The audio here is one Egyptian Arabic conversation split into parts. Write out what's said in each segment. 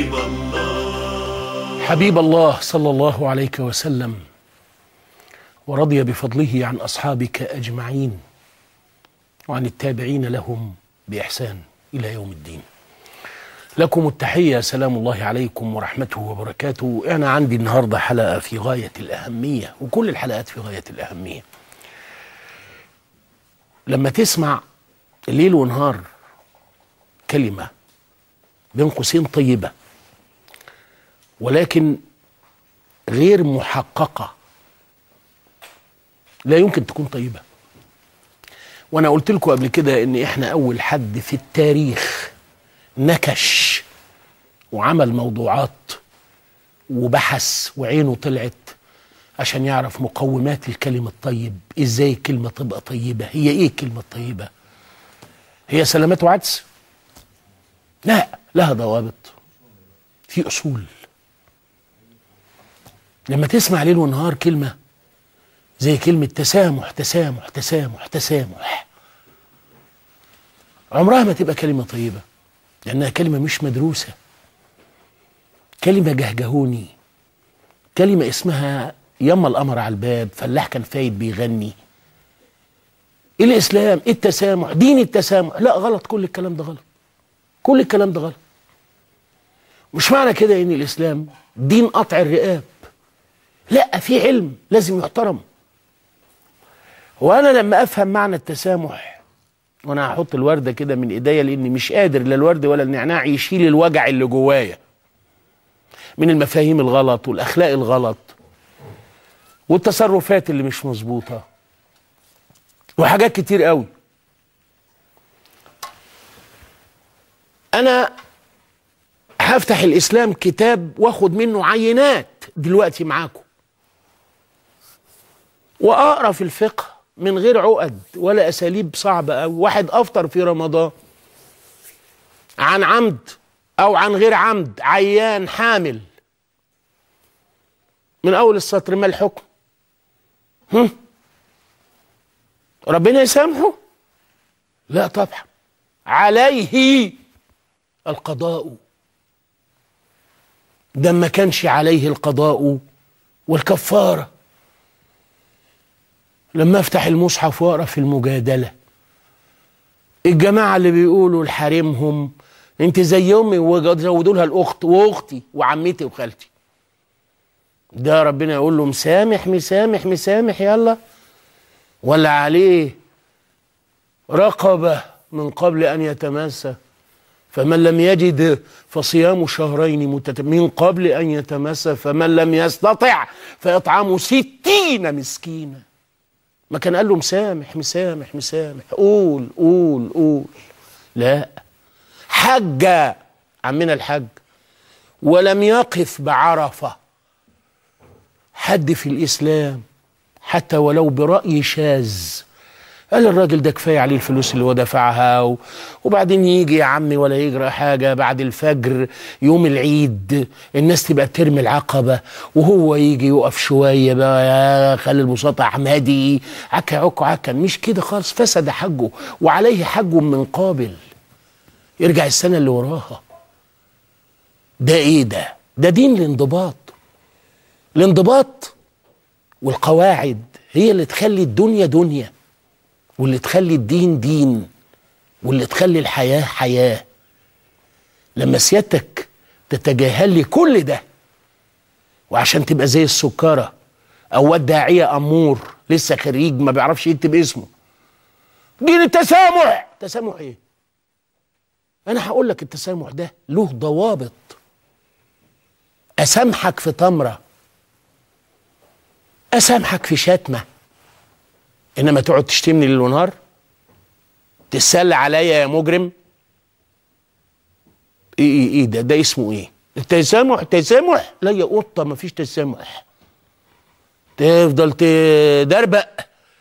حبيب الله حبيب الله صلى الله عليك وسلم ورضي بفضله عن اصحابك اجمعين وعن التابعين لهم باحسان الى يوم الدين. لكم التحيه سلام الله عليكم ورحمته وبركاته، انا عندي النهارده حلقه في غايه الاهميه وكل الحلقات في غايه الاهميه. لما تسمع ليل ونهار كلمه بين قوسين طيبه ولكن غير محققه لا يمكن تكون طيبه وانا قلت لكم قبل كده ان احنا اول حد في التاريخ نكش وعمل موضوعات وبحث وعينه طلعت عشان يعرف مقومات الكلمة الطيب ازاي الكلمة تبقى طيبة هي ايه الكلمة الطيبة هي سلامات وعدس لا لها ضوابط في اصول لما تسمع ليل ونهار كلمة زي كلمة تسامح تسامح تسامح تسامح عمرها ما تبقى كلمة طيبة لأنها كلمة مش مدروسة كلمة جهجهوني كلمة اسمها يما القمر على الباب فلاح كان فايد بيغني الإسلام التسامح دين التسامح لا غلط كل الكلام ده غلط كل الكلام ده غلط مش معنى كده ان الاسلام دين قطع الرقاب لا في علم لازم يحترم وانا لما افهم معنى التسامح وانا هحط الورده كده من ايديا لاني مش قادر لا الورد ولا النعناع يشيل الوجع اللي جوايا من المفاهيم الغلط والاخلاق الغلط والتصرفات اللي مش مظبوطه وحاجات كتير قوي انا هفتح الاسلام كتاب واخد منه عينات دلوقتي معاكم واقرا في الفقه من غير عقد ولا اساليب صعبه أوي واحد افطر في رمضان عن عمد او عن غير عمد عيان حامل من اول السطر ما الحكم هم؟ ربنا يسامحه لا طبعا عليه القضاء ده ما كانش عليه القضاء والكفاره لما افتح المصحف واقرا في المجادله الجماعه اللي بيقولوا لحريمهم انت زي امي وزودوا لها الاخت واختي وعمتي وخالتي ده ربنا يقول له مسامح مسامح مسامح يلا ولا عليه رقبه من قبل ان يتمسى فمن لم يجد فصيام شهرين متت... من قبل أن يتمسى فمن لم يستطع فيطعم ستين مسكينا ما كان قال له مسامح مسامح مسامح قول قول قول لا حج عمنا الحج ولم يقف بعرفة حد في الإسلام حتى ولو برأي شاذ قال الراجل ده كفايه عليه الفلوس اللي هو دفعها و... وبعدين يجي يا عمي ولا يجرى حاجه بعد الفجر يوم العيد الناس تبقى ترمي العقبه وهو يجي يقف شويه بقى يا خلي البساط احمدي عكا عكو عكا مش كده خالص فسد حجه وعليه حج من قابل يرجع السنه اللي وراها ده ايه ده ده دين الانضباط الانضباط والقواعد هي اللي تخلي الدنيا دنيا واللي تخلي الدين دين واللي تخلي الحياة حياة لما سيادتك تتجاهل لي كل ده وعشان تبقى زي السكرة أو الداعية أمور لسه خريج ما بيعرفش يكتب اسمه دين التسامح تسامح ايه انا هقول لك التسامح ده له ضوابط اسامحك في تمره اسامحك في شتمه انما تقعد تشتمني ليل ونهار تسال عليا يا مجرم ايه ايه ايه ده ده اسمه ايه التسامح تسامح لا يا قطه مفيش تسامح تفضل تدربق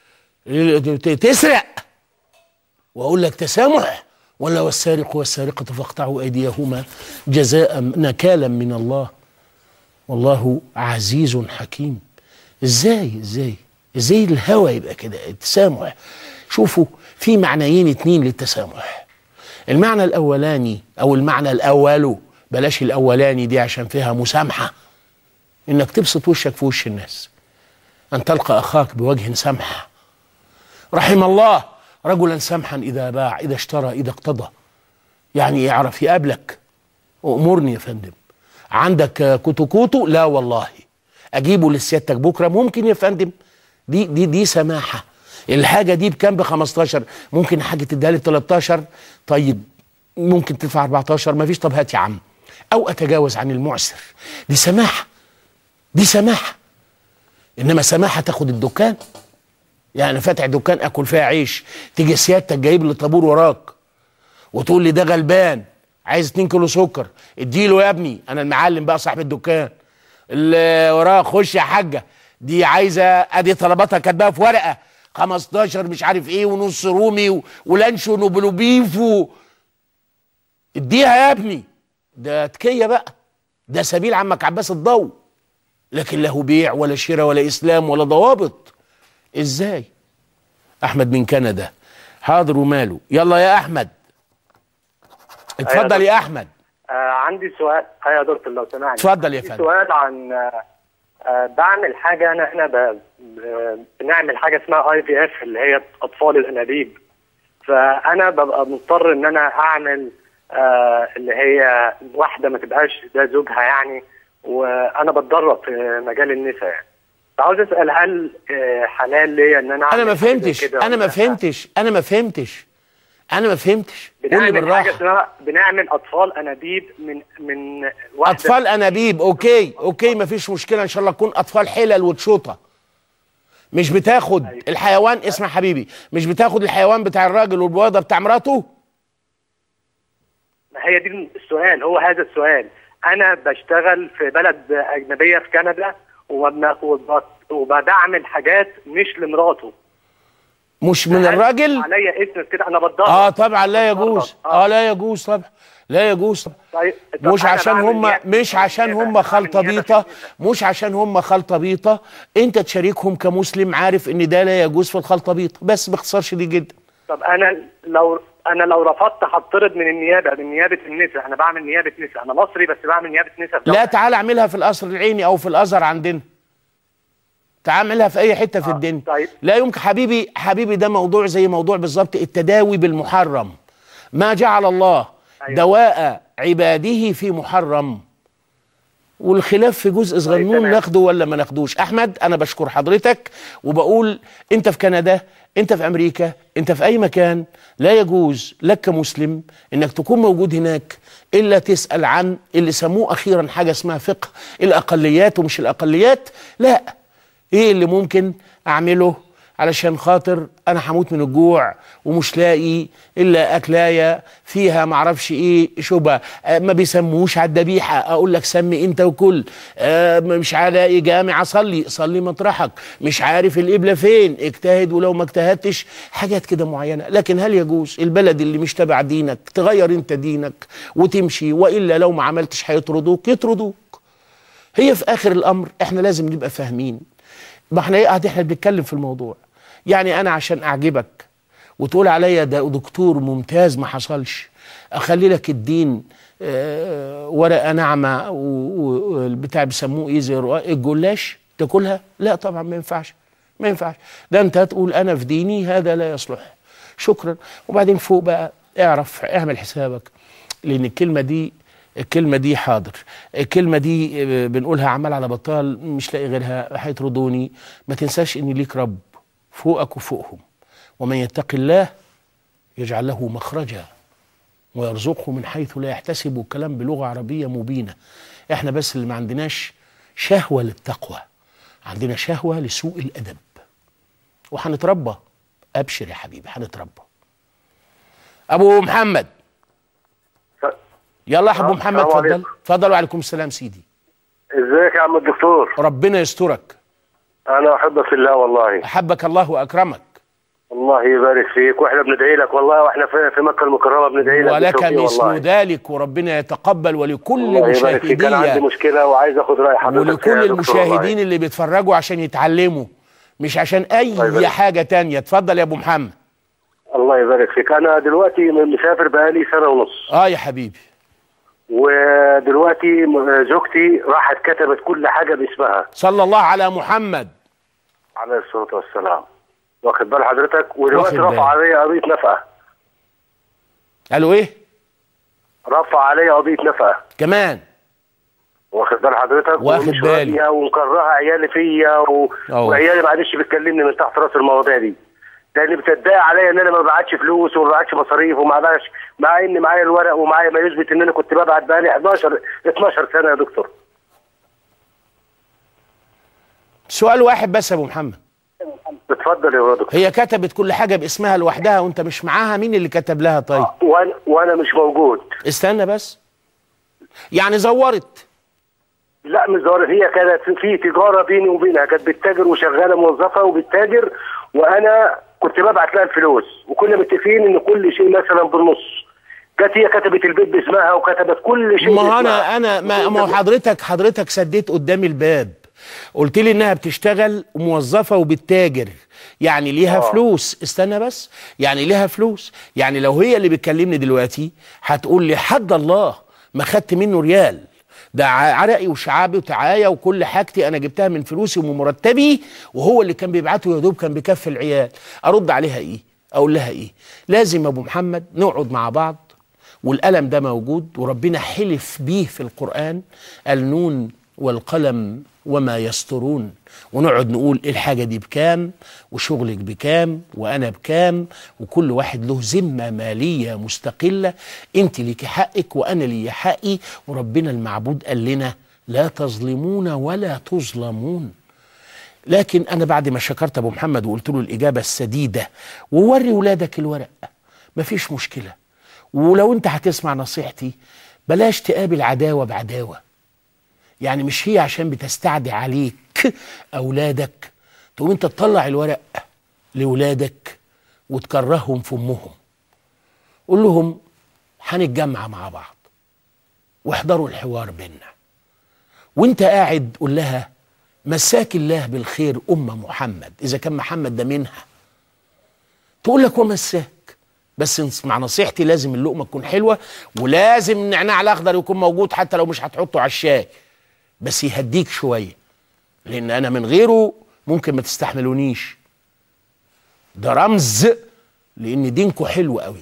تسرق واقول لك تسامح ولا والسارق والسارقه فاقطعوا ايديهما جزاء نكالا من الله والله عزيز حكيم ازاي ازاي ازاي الهوى يبقى كده التسامح شوفوا في معنيين اتنين للتسامح المعنى الاولاني او المعنى الاول بلاش الاولاني دي عشان فيها مسامحه انك تبسط وشك في وش الناس ان تلقى اخاك بوجه سمح رحم الله رجلا سمحا اذا باع اذا اشترى اذا اقتضى يعني يعرف يقابلك امرني يا فندم عندك كوتو لا والله اجيبه لسيادتك بكره ممكن يا فندم دي دي دي سماحه الحاجه دي بكام ب 15 ممكن حاجه تديها لي 13 طيب ممكن تدفع 14 ما فيش طب هات يا عم او اتجاوز عن المعسر دي سماحه دي سماحه انما سماحه تاخد الدكان يعني فاتح دكان اكل فيها عيش تيجي سيادتك جايب لي طابور وراك وتقول لي ده غلبان عايز 2 كيلو سكر اديله يا ابني انا المعلم بقى صاحب الدكان اللي وراك خش يا حاجه دي عايزه ادي طلباتها كاتباها في ورقه 15 مش عارف ايه ونص رومي و- ولانشون وبلوبيف و... اديها يا ابني ده تكيه بقى ده سبيل عمك عباس الضوء لكن له بيع ولا شراء ولا اسلام ولا ضوابط ازاي احمد من كندا حاضر وماله يلا يا احمد اتفضل دكتور. يا احمد آه عندي سؤال آه يا دكتور لو سمحت اتفضل يا عندي فندم. سؤال عن آه آه بعمل حاجه انا احنا ب- ب- بنعمل حاجه اسمها اي في اف اللي هي اطفال الانابيب فانا ببقى مضطر ان انا اعمل آه اللي هي واحده ما تبقاش ده زوجها يعني وانا بتدرب في مجال النساء يعني فعاوز اسال هل آه حلال ليا ان انا انا أعمل ما حاجة زي فهمتش كده انا ولا ما لأ؟ فهمتش انا ما فهمتش انا ما فهمتش قول لي بنعمل حاجه بالراحه اسمها بنعمل اطفال انابيب من من واحده اطفال انابيب اوكي اوكي ما فيش مشكله ان شاء الله تكون اطفال حلل وتشوطه مش بتاخد الحيوان اسمع حبيبي مش بتاخد الحيوان بتاع الراجل والبويضه بتاع مراته ما هي دي السؤال هو هذا السؤال انا بشتغل في بلد اجنبيه في كندا وبن- وب- وبدعمل حاجات مش لمراته مش من هل الراجل عليا اسم كده انا بتدرب اه طبعا لا يجوز آه. اه لا يجوز طبعا لا يجوز طبعا طيب طب مش أنا عشان بعمل هم نيابة- مش عشان نيابة- هم بعمل خلطه نيابة في بيطه النساء. مش عشان هم خلطه بيطه انت تشاركهم كمسلم عارف ان ده لا يجوز في الخلطه بيطه بس باختصار شديد جدا طب انا لو انا لو رفضت هطرد من النيابه من نيابه النساء انا بعمل نيابه نساء انا مصري بس بعمل نيابه نساء في لا دولة. تعال اعملها في القصر العيني او في الازهر عندنا تعال اعملها في اي حته في آه، الدنيا طيب. لا يمكن حبيبي حبيبي ده موضوع زي موضوع بالظبط التداوي بالمحرم ما جعل الله أيوة. دواء عباده في محرم والخلاف في جزء صغنون تمام. ناخده ولا ما ناخدوش احمد انا بشكر حضرتك وبقول انت في كندا انت في امريكا انت في اي مكان لا يجوز لك كمسلم انك تكون موجود هناك الا تسال عن اللي سموه اخيرا حاجه اسمها فقه الاقليات ومش الاقليات لا ايه اللي ممكن اعمله علشان خاطر انا هموت من الجوع ومش لاقي الا اكلايه فيها معرفش ايه شبه آه ما بيسموش على الذبيحه اقول لك سمي انت وكل آه مش هلاقي جامع اصلي صلي مطرحك مش عارف القبله فين اجتهد ولو ما اجتهدتش حاجات كده معينه لكن هل يجوز البلد اللي مش تبع دينك تغير انت دينك وتمشي والا لو ما عملتش هيطردوك يطردوك هي في اخر الامر احنا لازم نبقى فاهمين ما احنا ايه احنا بنتكلم في الموضوع يعني انا عشان اعجبك وتقول عليا ده دكتور ممتاز ما حصلش اخلي لك الدين آه، ورقه ناعمه والبتاع بيسموه ايه زي رقاق الجلاش تاكلها لا طبعا ما ينفعش ما ينفعش ده انت هتقول انا في ديني هذا لا يصلح شكرا وبعدين فوق بقى اعرف اعمل حسابك لان الكلمه دي الكلمة دي حاضر الكلمة دي آه، بنقولها عمال على بطال مش لاقي غيرها هيطردوني ما تنساش ان ليك رب فوقك وفوقهم ومن يتق الله يجعل له مخرجا ويرزقه من حيث لا يحتسب الكلام بلغة عربية مبينة احنا بس اللي ما عندناش شهوة للتقوى عندنا شهوة لسوء الأدب وهنتربى أبشر يا حبيبي هنتربى أبو محمد يلا يا ابو آه، محمد السلام اتفضل عليكم. اتفضل وعليكم السلام سيدي ازيك يا عم الدكتور ربنا يسترك انا احبك في الله والله احبك الله واكرمك الله يبارك فيك واحنا بندعي لك والله واحنا في, في مكه المكرمه بندعي لك ولك بالتوفيق مثل والله. ذلك وربنا يتقبل ولكل الله يبارك فيك انا عندي مشاهدية مشكله وعايز اخد راي حضرتك ولكل فيها يا دكتور والله. المشاهدين اللي بيتفرجوا عشان يتعلموا مش عشان الله اي يبارك. حاجة تانية اتفضل يا ابو محمد الله يبارك فيك انا دلوقتي مسافر بقالي سنه ونص اه يا حبيبي ودلوقتي م- زوجتي راحت كتبت كل حاجه باسمها صلى الله على محمد عليه الصلاه والسلام واخد بال حضرتك ودلوقتي واخد بالي. رفع عليا قضيه نفقه قالوا ايه رفع عليا قضيه نفقه كمان واخد بال حضرتك واخد ومش بالي. راضية ومكرهه عيالي فيا و... أوه. وعيالي ما عادش بتكلمني من تحت راس المواضيع دي لان بتتضايق عليا ان انا ما ببعتش فلوس وما ببعتش مصاريف وما ببعتش مع ان معايا الورق ومعايا ما يثبت ان انا كنت ببعت بقالي 11 12 سنه يا دكتور سؤال واحد بس يا ابو محمد اتفضل يا دكتور هي كتبت كل حاجه باسمها لوحدها وانت مش معاها مين اللي كتب لها طيب وانا وانا مش موجود استنى بس يعني زورت لا مش ظاهر هي كانت في تجاره بيني وبينها كانت بتتاجر وشغاله موظفه وبتتاجر وانا كنت ببعت لها الفلوس وكنا متفقين ان كل شيء مثلا بالنص جت هي كتبت البيت باسمها وكتبت كل شيء ما باسمها. انا انا ما ما هو حضرتك حضرتك سديت قدامي الباب قلت لي انها بتشتغل موظفه وبتتاجر يعني ليها آه. فلوس استنى بس يعني ليها فلوس يعني لو هي اللي بتكلمني دلوقتي هتقول لي حد الله ما خدت منه ريال ده ع- عرقي وشعابي وتعايا وكل حاجتي انا جبتها من فلوسي ومن مرتبي وهو اللي كان بيبعته يا دوب كان بيكفي العيال ارد عليها ايه اقول لها ايه لازم يا ابو محمد نقعد مع بعض والقلم ده موجود وربنا حلف بيه في القرآن النون والقلم وما يسطرون ونقعد نقول إيه الحاجة دي بكام وشغلك بكام وأنا بكام وكل واحد له ذمة مالية مستقلة أنت ليكي حقك وأنا لي حقي وربنا المعبود قال لنا لا تظلمون ولا تظلمون لكن انا بعد ما شكرت ابو محمد وقلت له الاجابه السديده ووري ولادك الورق مفيش مشكله ولو انت هتسمع نصيحتي بلاش تقابل عداوه بعداوه يعني مش هي عشان بتستعدي عليك اولادك تقوم انت تطلع الورق لاولادك وتكرههم في امهم قول لهم هنتجمع مع بعض واحضروا الحوار بينا وانت قاعد قول لها مساك الله بالخير أم محمد إذا كان محمد ده منها تقول لك ومساك بس نس- مع نصيحتي لازم اللقمة تكون حلوة ولازم النعناع الأخضر يكون موجود حتى لو مش هتحطه على الشاي بس يهديك شوية لأن أنا من غيره ممكن ما تستحملونيش ده رمز لأن دينكو حلو قوي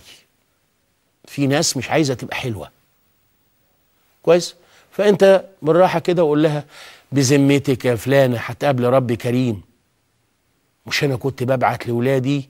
في ناس مش عايزة تبقى حلوة كويس فانت بالراحه كده وقول لها بذمتك يا فلانه هتقابل رب كريم مش انا كنت ببعت لاولادي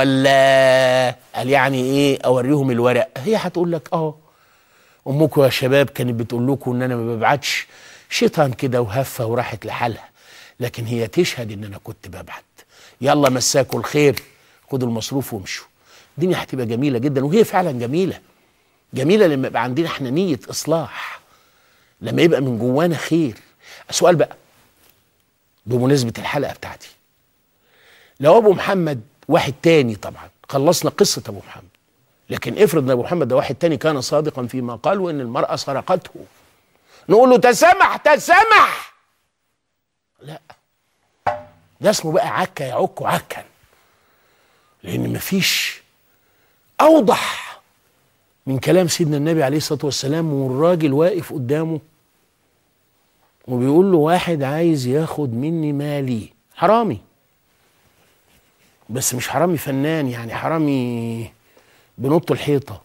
ولا قال يعني ايه اوريهم الورق هي هتقول لك اه امكم يا شباب كانت بتقول لكم ان انا ما ببعتش شيطان كده وهفه وراحت لحالها لكن هي تشهد ان انا كنت ببعت يلا مساكوا الخير خدوا المصروف وامشوا الدنيا هتبقى جميله جدا وهي فعلا جميله جميله لما يبقى عندنا احنا نيه اصلاح لما يبقى من جوانا خير السؤال بقى بمناسبه الحلقه بتاعتي لو ابو محمد واحد تاني طبعا خلصنا قصه ابو محمد لكن افرض ان ابو محمد ده واحد تاني كان صادقا فيما قال وان المراه سرقته نقول له تسامح تسامح لا ده اسمه بقى عكا يعك عكا لان مفيش اوضح من كلام سيدنا النبي عليه الصلاه والسلام والراجل واقف قدامه وبيقول له واحد عايز ياخد مني مالي حرامي بس مش حرامي فنان يعني حرامي بنط الحيطه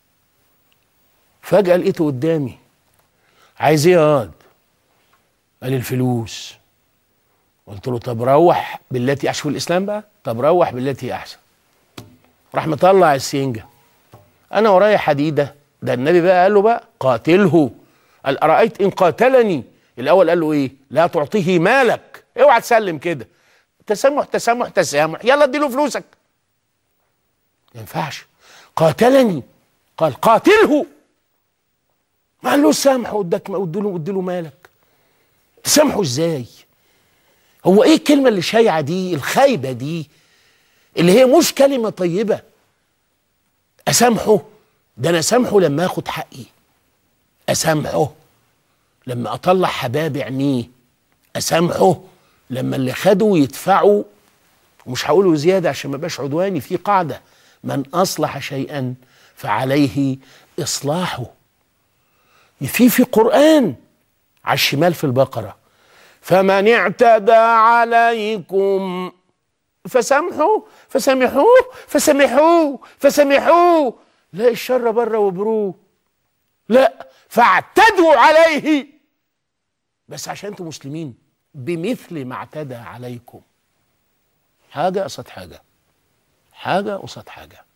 فجاه لقيته قدامي عايز ايه يا واد قال الفلوس قلت له طب روح بالتي اشوف الاسلام بقى طب روح بالتي احسن راح مطلع السينجه انا ورايا حديده ده النبي بقى قال له بقى قاتله قال ارايت ان قاتلني الاول قال له ايه لا تعطيه مالك اوعى تسلم كده تسامح تسامح تسامح يلا اديله فلوسك ما ينفعش قاتلني قال قاتله ما قالوش سامحه اداك اديله اديله مالك تسامحه ازاي هو ايه الكلمه اللي شايعه دي الخايبه دي اللي هي مش كلمه طيبه اسامحه ده انا اسامحه لما اخد حقي اسامحه لما اطلع حباب عينيه اسامحه لما اللي خدوا يدفعوا ومش هقوله زياده عشان ما يبقاش عدواني في قاعده من اصلح شيئا فعليه اصلاحه في في قرآن على الشمال في البقرة فمن اعتدى عليكم فسامحوا فسامحوه فسامحوه فسامحوه لا الشر بره وبروه لا فاعتدوا عليه بس عشان انتم مسلمين بمثل ما اعتدى عليكم حاجة قصاد حاجة حاجة قصاد حاجة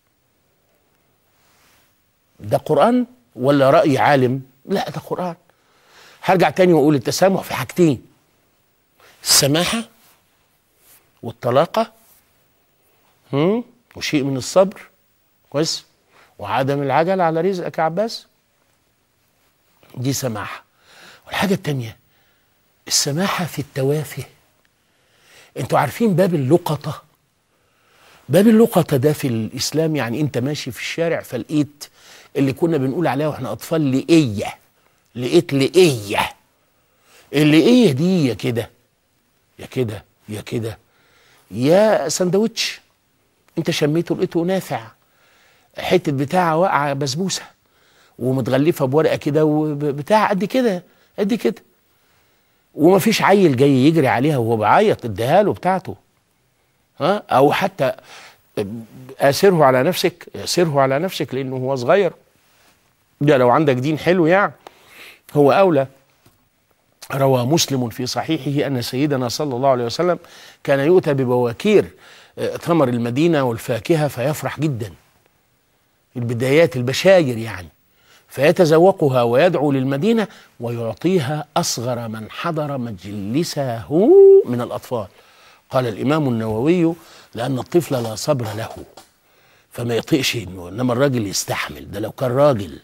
ده قرآن ولا رأي عالم لا ده قرآن هرجع تاني واقول التسامح في حاجتين السماحة والطلاقة هم؟ وشيء من الصبر كويس وعدم العجل على رزقك يا عباس دي سماحة والحاجة التانية السماحة في التوافه انتوا عارفين باب اللقطة باب اللقطة ده في الإسلام يعني أنت ماشي في الشارع فلقيت اللي كنا بنقول عليها واحنا أطفال لقية لقيت لقية اللقية دي يا كده يا كده يا كده يا سندوتش انت شميته لقيته نافع حته بتاع واقعه بسبوسه ومتغلفه بورقه كده وبتاع قد كده قد كده ومفيش عيل جاي يجري عليها وهو بيعيط اديها له بتاعته ها او حتى اسره على نفسك اسره على نفسك لانه هو صغير ده لو عندك دين حلو يعني هو اولى روى مسلم في صحيحه ان سيدنا صلى الله عليه وسلم كان يؤتى ببواكير آه، ثمر المدينه والفاكهه فيفرح جدا البدايات البشاير يعني فيتذوقها ويدعو للمدينه ويعطيها اصغر من حضر مجلسه من الاطفال قال الامام النووي لان الطفل لا صبر له فما يطيقش انه انما الراجل يستحمل ده لو كان راجل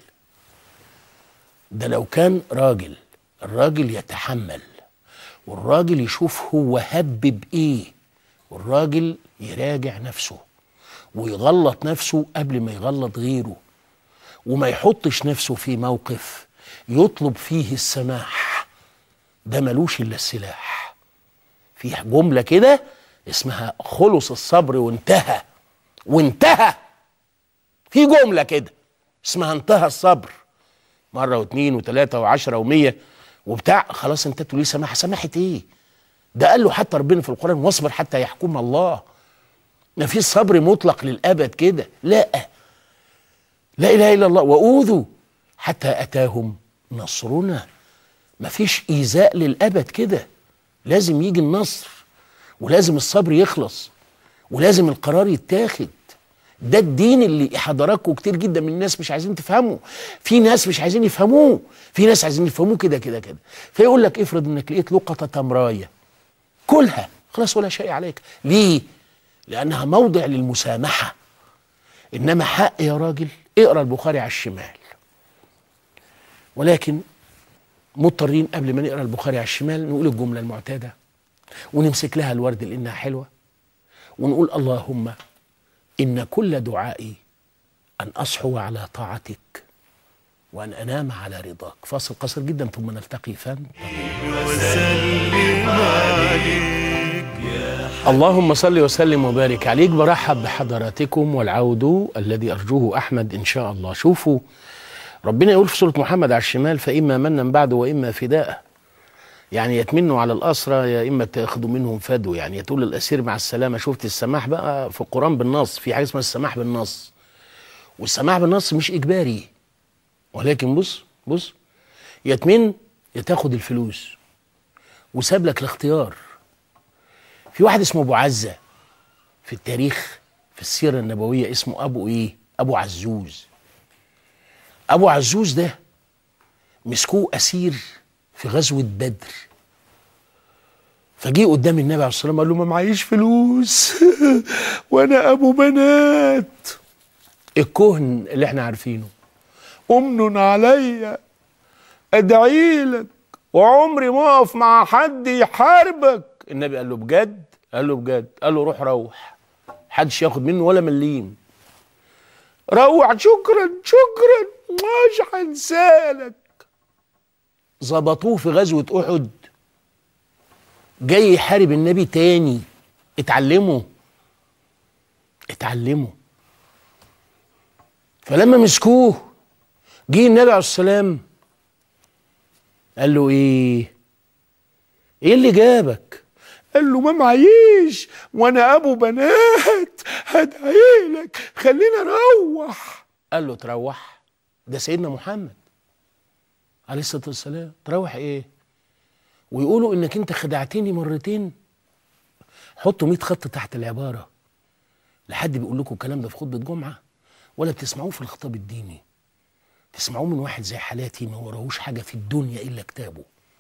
ده لو كان راجل الراجل يتحمل والراجل يشوف هو هب بايه والراجل يراجع نفسه ويغلط نفسه قبل ما يغلط غيره وما يحطش نفسه في موقف يطلب فيه السماح ده ملوش الا السلاح في جمله كده اسمها خلص الصبر وانتهى وانتهى في جمله كده اسمها انتهى الصبر مره واثنين وثلاثه وعشره ومية وبتاع خلاص انت تقول لي سماحه سماحه ايه ده قال له حتى ربنا في القران واصبر حتى يحكم الله ما فيش صبر مطلق للابد كده لا لا اله الا الله واوذوا حتى اتاهم نصرنا ما فيش ايذاء للابد كده لازم يجي النصر ولازم الصبر يخلص ولازم القرار يتاخد ده الدين اللي حضراتكم كتير جدا من الناس مش عايزين تفهموا في ناس مش عايزين يفهموه في ناس عايزين يفهموه كده كده كده فيقول لك افرض انك لقيت لقطه تمرايه كلها خلاص ولا شيء عليك ليه لانها موضع للمسامحه انما حق يا راجل اقرا البخاري على الشمال ولكن مضطرين قبل ما نقرا البخاري على الشمال نقول الجمله المعتاده ونمسك لها الورد لانها حلوه ونقول اللهم ان كل دعائي ان اصحو على طاعتك وان انام على رضاك فاصل قصير جدا ثم نلتقي فن وسلم عليك اللهم صل وسلم وبارك عليك برحب بحضراتكم والعود الذي ارجوه احمد ان شاء الله شوفوا ربنا يقول في سوره محمد على الشمال فاما منا بعد واما فداء يعني يتمنوا على الاسرى يا اما تاخذوا منهم فدو يعني يتقول الاسير مع السلامه شفت السماح بقى في القران بالنص في حاجه اسمها السماح بالنص والسماح بالنص مش اجباري ولكن بص بص يتمن يا تاخد الفلوس وساب لك الاختيار في واحد اسمه ابو عزه في التاريخ في السيره النبويه اسمه ابو ايه ابو عزوز ابو عزوز ده مسكوه اسير في غزوه بدر فجه قدام النبي عليه الصلاه والسلام قال له ما معيش فلوس وانا ابو بنات الكهن اللي احنا عارفينه امن عليا ادعي لك وعمري ما اقف مع حد يحاربك النبي قال له بجد قال له بجد قال له روح روح محدش ياخد منه ولا مليم روح شكرا شكرا مش هنسالك ظبطوه في غزوة أحد جاي يحارب النبي تاني اتعلموا اتعلموا فلما مسكوه جه النبي عليه السلام قال له ايه ايه اللي جابك قال له ما معيش وانا ابو بنات هدعيلك خلينا اروح قال له تروح ده سيدنا محمد عليه الصلاه والسلام تروح ايه ويقولوا انك انت خدعتني مرتين حطوا 100 خط تحت العباره لحد بيقول لكم الكلام ده في خطبه جمعه ولا بتسمعوه في الخطاب الديني تسمعوه من واحد زي حالاتي ما وراهوش حاجه في الدنيا الا كتابه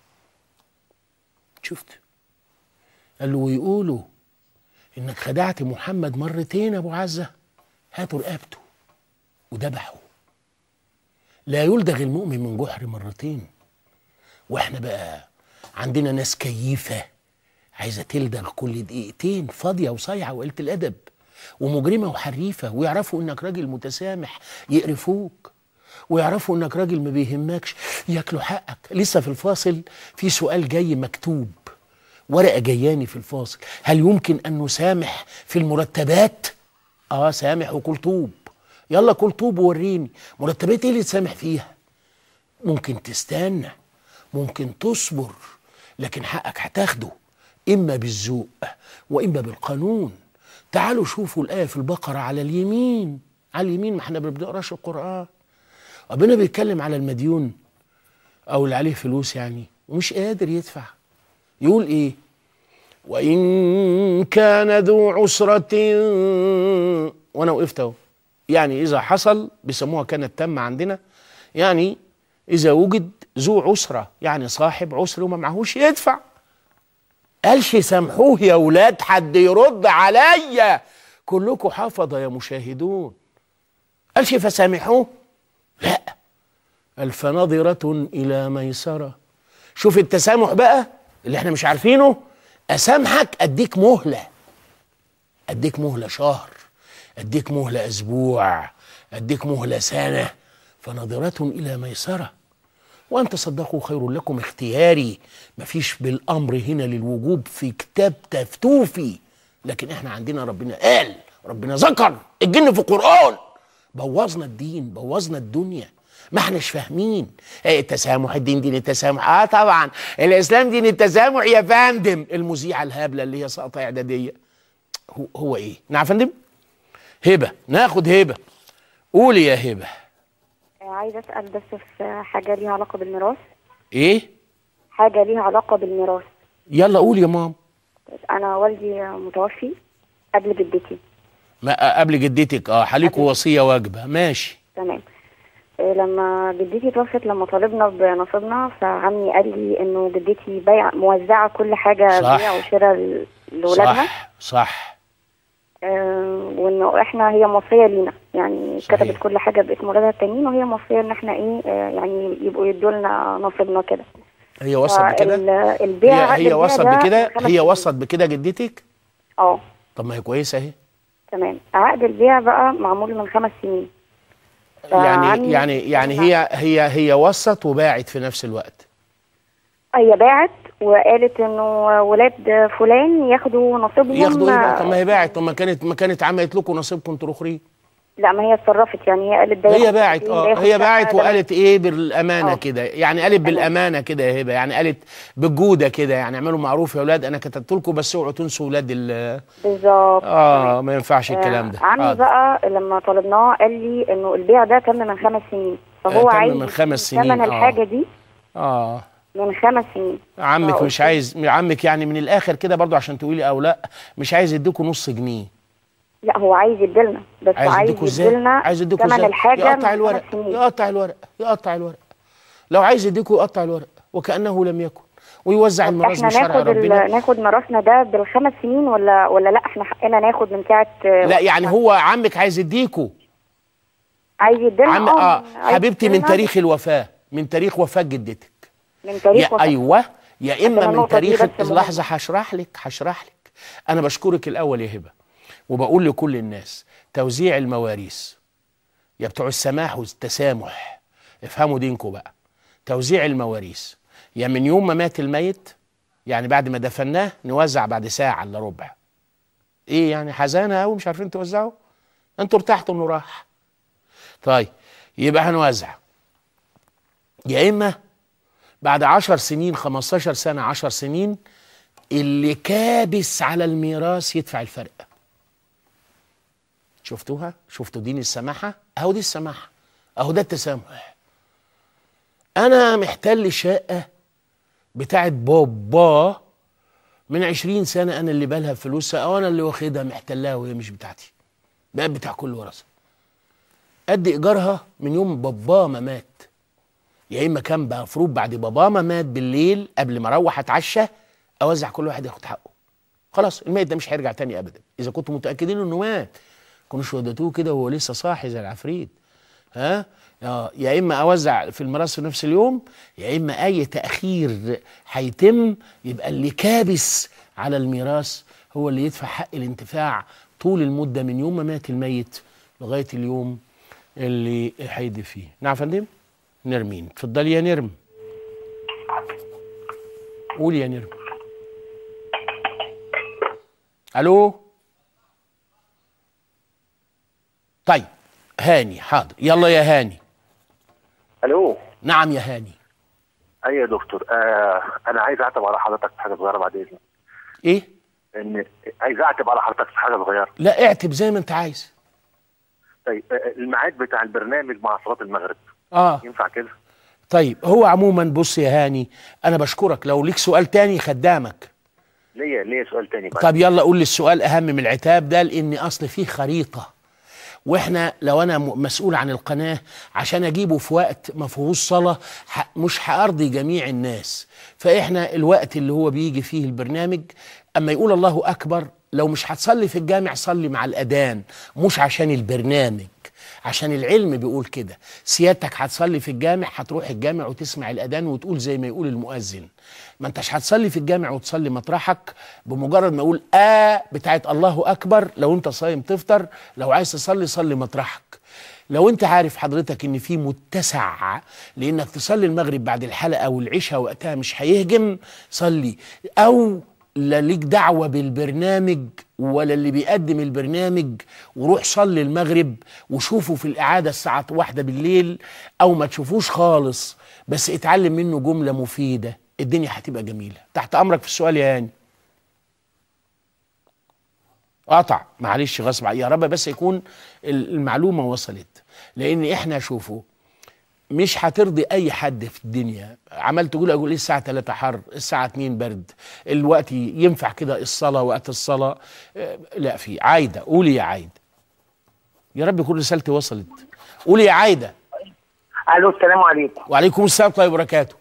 شفت قال له ويقولوا انك خدعت محمد مرتين يا ابو عزه هاتوا رقبته وذبحوا لا يلدغ المؤمن من جحر مرتين واحنا بقى عندنا ناس كيفه عايزه تلدغ كل دقيقتين فاضيه وصايعه وقله الادب ومجرمه وحريفه ويعرفوا انك راجل متسامح يقرفوك ويعرفوا انك راجل ما بيهمكش ياكلوا حقك لسه في الفاصل في سؤال جاي مكتوب ورقه جياني في الفاصل هل يمكن ان نسامح في المرتبات اه سامح وكل طوب يلا كل طوب ووريني مرتبات ايه اللي تسامح فيها ممكن تستنى ممكن تصبر لكن حقك هتاخده اما بالذوق واما بالقانون تعالوا شوفوا الايه في البقره على اليمين على اليمين ما احنا ما بنقراش القران ربنا بيتكلم على المديون او اللي عليه فلوس يعني ومش قادر يدفع يقول ايه وان كان ذو عسره وانا وقفت اهو يعني اذا حصل بيسموها كانت تم عندنا يعني اذا وجد ذو عسره يعني صاحب عسر وما معهوش يدفع قالش سامحوه يا ولاد حد يرد عليا كلكم حفظ يا مشاهدون قالش فسامحوه لا قال فنظرة إلى ميسرة شوف التسامح بقى اللي احنا مش عارفينه أسامحك أديك مهلة أديك مهلة شهر أديك مهلة أسبوع أديك مهلة سنة فنظرة إلى ميسرة وأن تصدقوا خير لكم اختياري مفيش بالأمر هنا للوجوب في كتاب تفتوفي لكن احنا عندنا ربنا قال ربنا ذكر الجن في القرآن بوظنا الدين بوظنا الدنيا ما احناش فاهمين ايه التسامح الدين دين التسامح اه طبعا الاسلام دين التسامح يا فندم المذيعه الهابله اللي هي ساقطه اعداديه هو, هو ايه نعم يا فندم هبه ناخد هبه قولي يا هبه عايزة أسأل بس في حاجة ليها علاقة بالميراث ايه حاجة ليها علاقة بالميراث يلا قول يا مام أنا والدي متوفي قبل جدتي ما قبل جدتك اه حاليكوا وصيه واجبه ماشي تمام إيه، لما جدتي توفت لما طالبنا بنصيبنا فعمي قال لي انه جدتي بايع موزعه كل حاجه صح. بيع وشراء ل- لاولادها صح صح آه، وانه احنا هي موصيه لينا يعني صحيح. كتبت كل حاجه باسم ولادها التانيين وهي موصيه ان احنا ايه آه، يعني يبقوا يدوا لنا نصيبنا كده هي وصلت بكده فال- البيع هي عقد هي البيع وصلت ده بكده خمس هي سنين. وصلت بكده جدتك اه طب ما هي كويسه اهي تمام عقد البيع بقى معمول من خمس سنين يعني فعمي- يعني يعني هي هي هي وصت وباعت في نفس الوقت هي باعت وقالت انه ولاد فلان ياخدوا نصيبهم ياخدوا ايه بقى طب ما هي باعت طب ما كانت ما كانت عملت لكم نصيبكم انتوا الاخرين لا ما هي اتصرفت يعني هي قالت ده هي ياخد باعت ده اه ياخد هي شقة، باعت ده وقالت ايه بالامانه آه. كده يعني قالت بالامانه كده يا هبه يعني قالت بالجوده كده يعني اعملوا معروف يا اولاد انا كتبت لكم بس اوعوا تنسوا اولاد ال بالظبط اه ما ينفعش الكلام ده آه، عمي آه. بقى لما طلبناه قال لي انه البيع ده تم من خمس سنين فهو آه، تم عايز من خمس يديني سنين، ثمن آه. الحاجه دي اه من خمس سنين عمك فقلت مش عايز عمك يعني من الاخر كده برضو عشان تقولي او لا مش عايز يديكوا نص جنيه لا هو عايز يديلنا بس عايز عايز يديكوا ازاي يديلنا عايز يديكوا ثمن ازاي الحاجه يقطع من الورق خمس سنين يقطع الورق يقطع الورق لو عايز يديكوا يقطع الورق وكانه لم يكن ويوزع طب الميراث احنا بشرع ناخد ربنا ال- ناخد ميراثنا ده بالخمس سنين ولا ولا لا احنا حقنا ناخد من ساعه لا يعني هو عمك عايز يديكوا عايز يديلنا عم اه عايز حبيبتي من يديلنا تاريخ الوفاه من تاريخ وفاه جدتك من تاريخ يا وفاة. ايوه يا اما عشان من النقطة دي تاريخ بس مهمة. لحظه هشرح لك هشرح لك انا بشكرك الاول يا هبه وبقول لكل الناس توزيع المواريث يا بتوع السماح والتسامح افهموا دينكم بقى توزيع المواريث يا من يوم ما مات الميت يعني بعد ما دفناه نوزع بعد ساعه الا ربع ايه يعني حزانه قوي مش عارفين توزعوا انتوا ارتحتوا انه راح طيب يبقى هنوزع يا اما بعد عشر سنين 15 سنة عشر سنين اللي كابس على الميراث يدفع الفرق شفتوها شفتوا دين السماحة اهو دي السماحة اهو ده التسامح انا محتل شقة بتاعت بابا من عشرين سنة انا اللي بالها فلوسها او انا اللي واخدها محتلها وهي مش بتاعتي بقى بتاع كل ورثة قد ايجارها من يوم بابا ما مات يا اما كان مفروض بعد بابا ما مات بالليل قبل ما اروح اتعشى اوزع كل واحد ياخد حقه خلاص الميت ده مش هيرجع تاني ابدا اذا كنتوا متاكدين انه مات كنوش وديتوه كده وهو لسه صاحي زي العفريت ها آه، يا اما اوزع في الميراث في نفس اليوم يا اما اي تاخير هيتم يبقى اللي كابس على الميراث هو اللي يدفع حق الانتفاع طول المده من يوم ما مات الميت لغايه اليوم اللي هيدي فيه نعم يا فندم نرمين اتفضلي يا نرم قولي يا نرم الو طيب هاني حاضر يلا يا هاني الو نعم يا هاني ايوه يا دكتور آه انا عايز اعتب على حضرتك في حاجه صغيره بعد اذنك ايه ان عايز اعتب على حضرتك في حاجه صغيره لا اعتب زي ما انت عايز طيب آه، الميعاد بتاع البرنامج مع صلاه المغرب اه ينفع كده طيب هو عموما بص يا هاني انا بشكرك لو ليك سؤال تاني خدامك ليا ليا سؤال تاني بقى طب يلا قول لي السؤال اهم من العتاب ده لان اصل فيه خريطه واحنا لو انا م- مسؤول عن القناه عشان اجيبه في وقت ما فيهوش صلاه ح- مش هارضي جميع الناس فاحنا الوقت اللي هو بيجي فيه البرنامج اما يقول الله اكبر لو مش هتصلي في الجامع صلي مع الاذان مش عشان البرنامج عشان العلم بيقول كده سيادتك هتصلي في الجامع هتروح الجامع وتسمع الاذان وتقول زي ما يقول المؤذن ما انتش هتصلي في الجامع وتصلي مطرحك بمجرد ما اقول اه بتاعت الله اكبر لو انت صايم تفطر لو عايز تصلي صلي مطرحك لو انت عارف حضرتك ان في متسع لانك تصلي المغرب بعد الحلقه والعشاء وقتها مش هيهجم صلي او لا ليك دعوه بالبرنامج ولا اللي بيقدم البرنامج وروح صلي المغرب وشوفه في الاعاده الساعه واحدة بالليل او ما تشوفوش خالص بس اتعلم منه جمله مفيده الدنيا هتبقى جميله تحت امرك في السؤال يا هاني قطع معلش غصب عني. يا رب بس يكون المعلومه وصلت لان احنا شوفوا مش هترضي اي حد في الدنيا عمال تقول اقول ايه الساعه 3 حر الساعه 2 برد الوقت ينفع كده الصلاه وقت الصلاه آه، لا في عايده قولي يا عايده يا رب يكون رسالتي وصلت قولي يا عايده الو السلام عليكم وعليكم السلام ورحمه الله وبركاته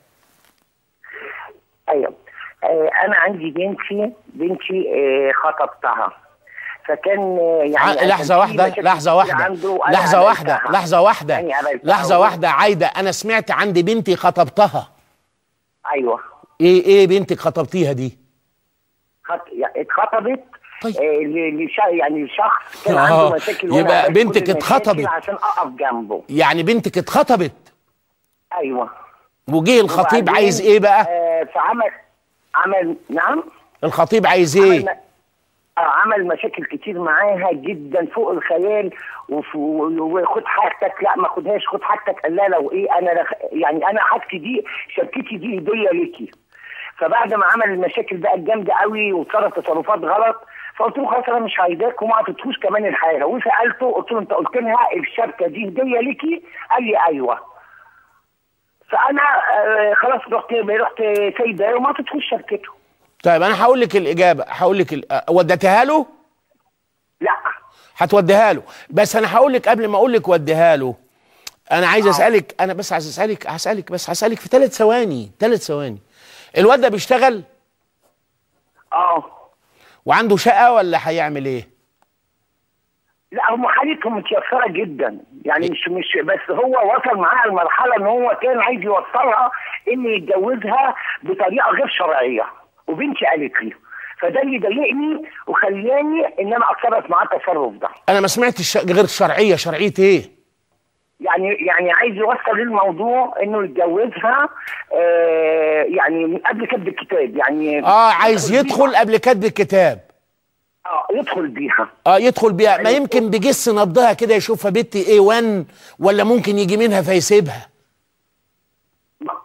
ايوه آه انا عندي بنتي بنتي آه خطبتها فكان آه، يعني ع- كان لحظة في واحدة مشاكل لحظة كتير واحدة عنده وأنا لحظة واحدة قابلتها. لحظة واحدة يعني قابلتها. لحظة واحدة عايدة أنا سمعت عندي بنتي خطبتها ايوه إيه إيه بنتك خطبتيها دي؟ خط... يعني اتخطبت طيب. آه ل- لش... يعني شخص كان آه، عنده مشاكل وأنا يبقى عرفت كل بنتك المشاكل اتخطبت. عشان اقف جنبه يعني بنتك اتخطبت ايوه وجه الخطيب وبعدين، عايز إيه بقى؟ آه فعمل عمل نعم الخطيب عايز عمل إيه؟ م- آه، عمل مشاكل كتير معاها جدا فوق الخيال وف- و- وخد حاجتك لا ما خدهاش خد حاجتك قال لا لو ايه انا رخ... يعني انا حاجتي دي شبكتي دي هديه ليكي فبعد ما عمل المشاكل بقى الجامده قوي وتصرف تصرفات غلط فقلت له خلاص انا مش عايزاك وما اعطيتهوش كمان الحاجه وسالته قلت له انت قلت لها الشبكه دي هديه ليكي قال لي ايوه فانا آه خلاص رحت رحت سايباه وما اعطيتهوش شبكته طيب أنا هقول لك الإجابة هقول لك ال- أه، وديتها له؟ لا هتوديها له بس أنا هقول لك قبل ما أقول لك وديها له أنا عايز أسألك أنا بس عايز أسألك هسألك بس هسألك في ثلاث ثواني ثلاث ثواني الواد ده بيشتغل اه وعنده شقة ولا هيعمل إيه؟ لا هم حالتهم متيسره جدا يعني مش مش بس هو وصل معاها لمرحله ان هو كان عايز يوصلها ان يتجوزها بطريقه غير شرعيه وبنتي قالت لي فده اللي ضايقني وخلاني ان انا اتصرف معاه التصرف ده انا ما سمعتش غير شرعيه شرعيه ايه يعني يعني عايز يوصل للموضوع انه يتجوزها آه يعني من قبل كتب الكتاب يعني اه عايز يدخل قبل كتب الكتاب اه يدخل بيها اه يدخل بيها ما يمكن بجس نبضها كده يشوفها بنت ايه 1 ولا ممكن يجي منها فيسيبها ما- ما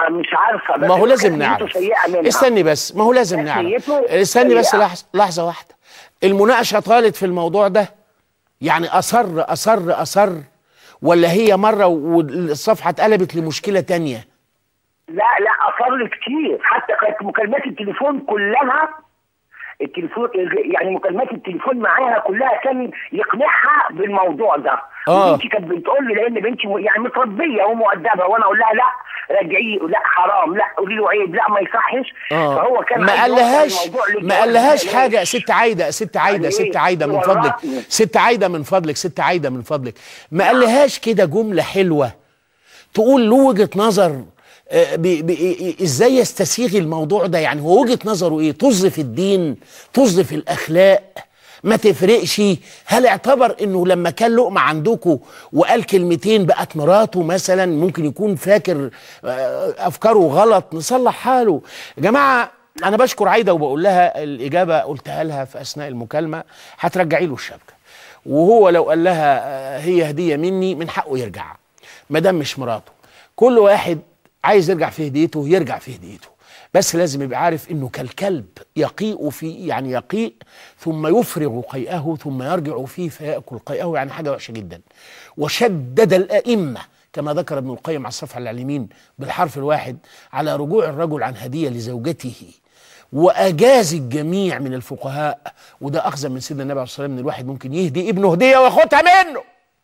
مش عارفه بس ما هو لازم نيته نعرف سيئه منها استني بس ما هو لازم نعرف نيته استني بس سيئة. لحظة, لحظة واحدة المناقشة طالت في الموضوع ده يعني أصر أصر أصر ولا هي مرة والصفحة اتقلبت لمشكلة تانية لا لا اصر كتير حتى كانت مكالمات التليفون كلها التليفون يعني مكالمات التليفون معاها كلها كان يقنعها بالموضوع ده آه. بنتي كانت بتقول لي لان بنتي م- يعني متربيه ومؤدبه وانا اقول لها لا رجعيه لا حرام لا قولي له عيب لا ما يصحش فهو كان ما عايز يوصل قالهاش الموضوع ما للجواز قالهاش بلاش. حاجه ست عايده ست عايده يعني ست إيه؟ عايده من ورطني. فضلك ست عايده من فضلك ست عايده من فضلك ما قالهاش كده جمله حلوه تقول له وجهه نظر آه، بي بي ازاي يستسيغ الموضوع ده يعني هو وجهه نظره ايه طز في الدين طز في الاخلاق ما تفرقش هل اعتبر انه لما كان لقمه عندكم وقال كلمتين بقت مراته مثلا ممكن يكون فاكر آه، افكاره غلط نصلح حاله يا جماعه انا بشكر عايده وبقول لها الاجابه قلتها لها في اثناء المكالمه هترجعي له الشبكه وهو لو قال لها آه، هي هديه مني من حقه يرجع ما دام مش مراته كل واحد عايز يرجع في هديته يرجع في هديته بس لازم يبقى عارف انه كالكلب يقيء في يعني يقيء ثم يفرغ قيئه ثم يرجع فيه فياكل قيئه يعني حاجه وحشه جدا وشدد الائمه كما ذكر ابن القيم على الصفحه على اليمين بالحرف الواحد على رجوع الرجل عن هديه لزوجته واجاز الجميع من الفقهاء وده اخذا من سيدنا النبي عليه الصلاه والسلام ان الواحد ممكن يهدي ابنه هديه وياخدها منه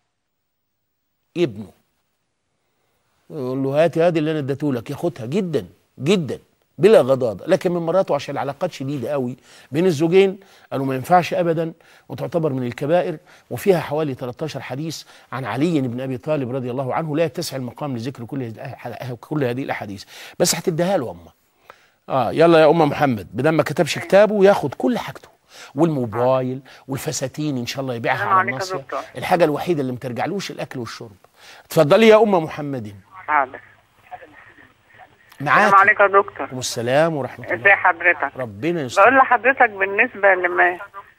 ابنه يقول له هاتي هذه اللي انا اديته لك ياخدها جدا جدا بلا غضاضه لكن من مراته عشان العلاقات شديده قوي بين الزوجين قالوا ما ينفعش ابدا وتعتبر من الكبائر وفيها حوالي 13 حديث عن علي بن ابي طالب رضي الله عنه لا يتسع المقام لذكر كل هذه- كل هذه الاحاديث بس هتديها له امه اه يلا يا ام محمد بدل ما كتبش كتابه ياخد كل حاجته والموبايل والفساتين ان شاء الله يبيعها السلام على عليكم يا الناصيه دكتور. الحاجه الوحيده اللي مترجعلوش الاكل والشرب اتفضلي يا ام محمد حاضر معاك السلام عليكم يا دكتور وعليكم السلام ورحمه الله ازي حضرتك ربنا يستر بقول لحضرتك بالنسبه لما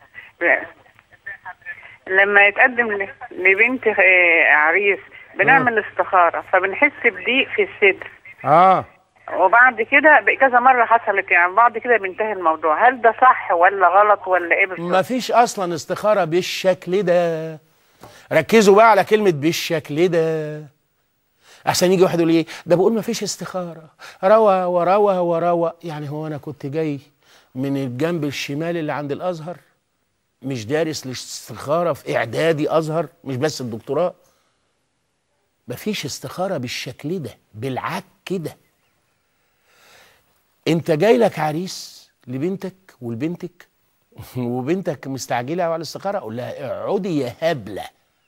لما يتقدم ل- لبنت آه، عريس بنعمل استخاره فبنحس بضيق في الصدر اه وبعد كده ب- كذا مره حصلت يعني بعد كده بينتهي الموضوع هل ده صح ولا غلط ولا ايه ما بالظبط فيش اصلا استخاره بالشكل ده ركزوا بقى على كلمه بالشكل ده احسن يجي واحد يقول ايه ده بقول ما فيش استخاره روى وروى وروى يعني هو انا كنت جاي من الجنب الشمالي اللي عند الازهر مش دارس الاستخاره في اعدادي ازهر مش بس الدكتوراه مفيش استخاره بالشكل ده بالعك كده انت جاي لك عريس لبنتك ولبنتك وبنتك مستعجله على الاستخاره اقول لها اقعدي يا هبله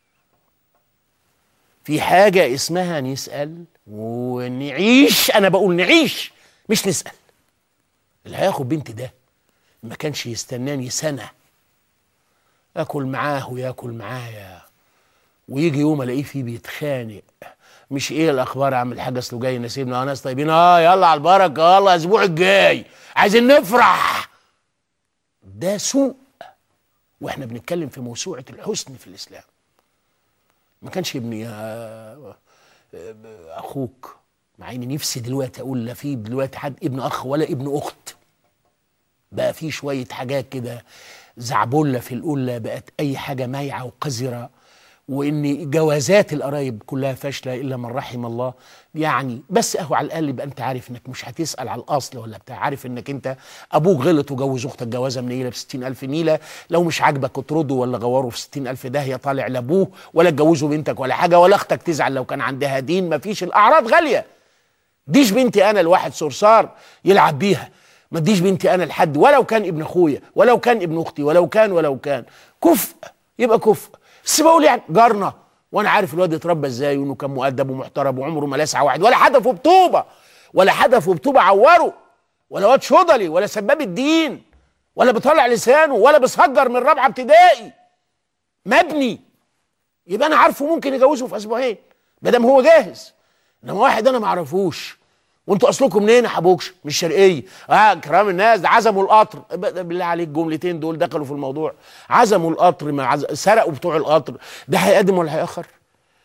في حاجه اسمها نسال ونعيش انا بقول نعيش مش نسال اللي هياخد بنتي ده ما كانش يستناني سنه اكل معاه وياكل معايا ويجي يوم الاقيه فيه بيتخانق مش ايه الاخبار يا عم الحاج اصله جاي نسيبنا اه ناس طيبين اه يلا على البركه يلا الاسبوع الجاي عايزين نفرح ده سوء واحنا بنتكلم في موسوعه الحسن في الاسلام ما كانش ابني آه، آه، اخوك مع اني نفسي دلوقتي اقول لا في دلوقتي حد ابن اخ ولا ابن اخت بقى في شويه حاجات كده زعبله في القله بقت اي حاجه مايعه وقذره وان جوازات القرايب كلها فاشله الا من رحم الله يعني بس اهو على الاقل يبقى انت عارف انك مش هتسال على الاصل ولا بتاع عارف انك انت ابوك غلط وجوز اختك جوازه منيله ب 60000 نيله لو مش عاجبك اطرده ولا غوره في 60000 داهيه طالع لابوه ولا تجوزه بنتك ولا حاجه ولا اختك تزعل لو كان عندها دين مفيش الاعراض غاليه ديش بنتي انا لواحد صرصار يلعب بيها ما اديش بنتي انا لحد ولو كان ابن اخويا ولو كان ابن اختي ولو كان ولو كان كفء يبقى كفء بس بقول يعني جارنا وانا عارف الواد اتربى ازاي وانه كان مؤدب ومحترم وعمره ما لسع واحد ولا حدفه بطوبه ولا حدفه بطوبه عوره ولا واد شضلي ولا سباب الدين ولا بيطلع لسانه ولا بيسهجر من رابعه ابتدائي مبني يبقى انا عارفه ممكن يجوزه في اسبوعين ما دام هو جاهز انما واحد انا ما اعرفوش وانتوا اصلكم منين يا حبوكش مش شرقيه اه كرام الناس ده عزموا القطر ب- بالله عليك الجملتين دول دخلوا في الموضوع عزموا القطر ما عز... سرقوا بتوع القطر ده هيقدم ولا هيأخر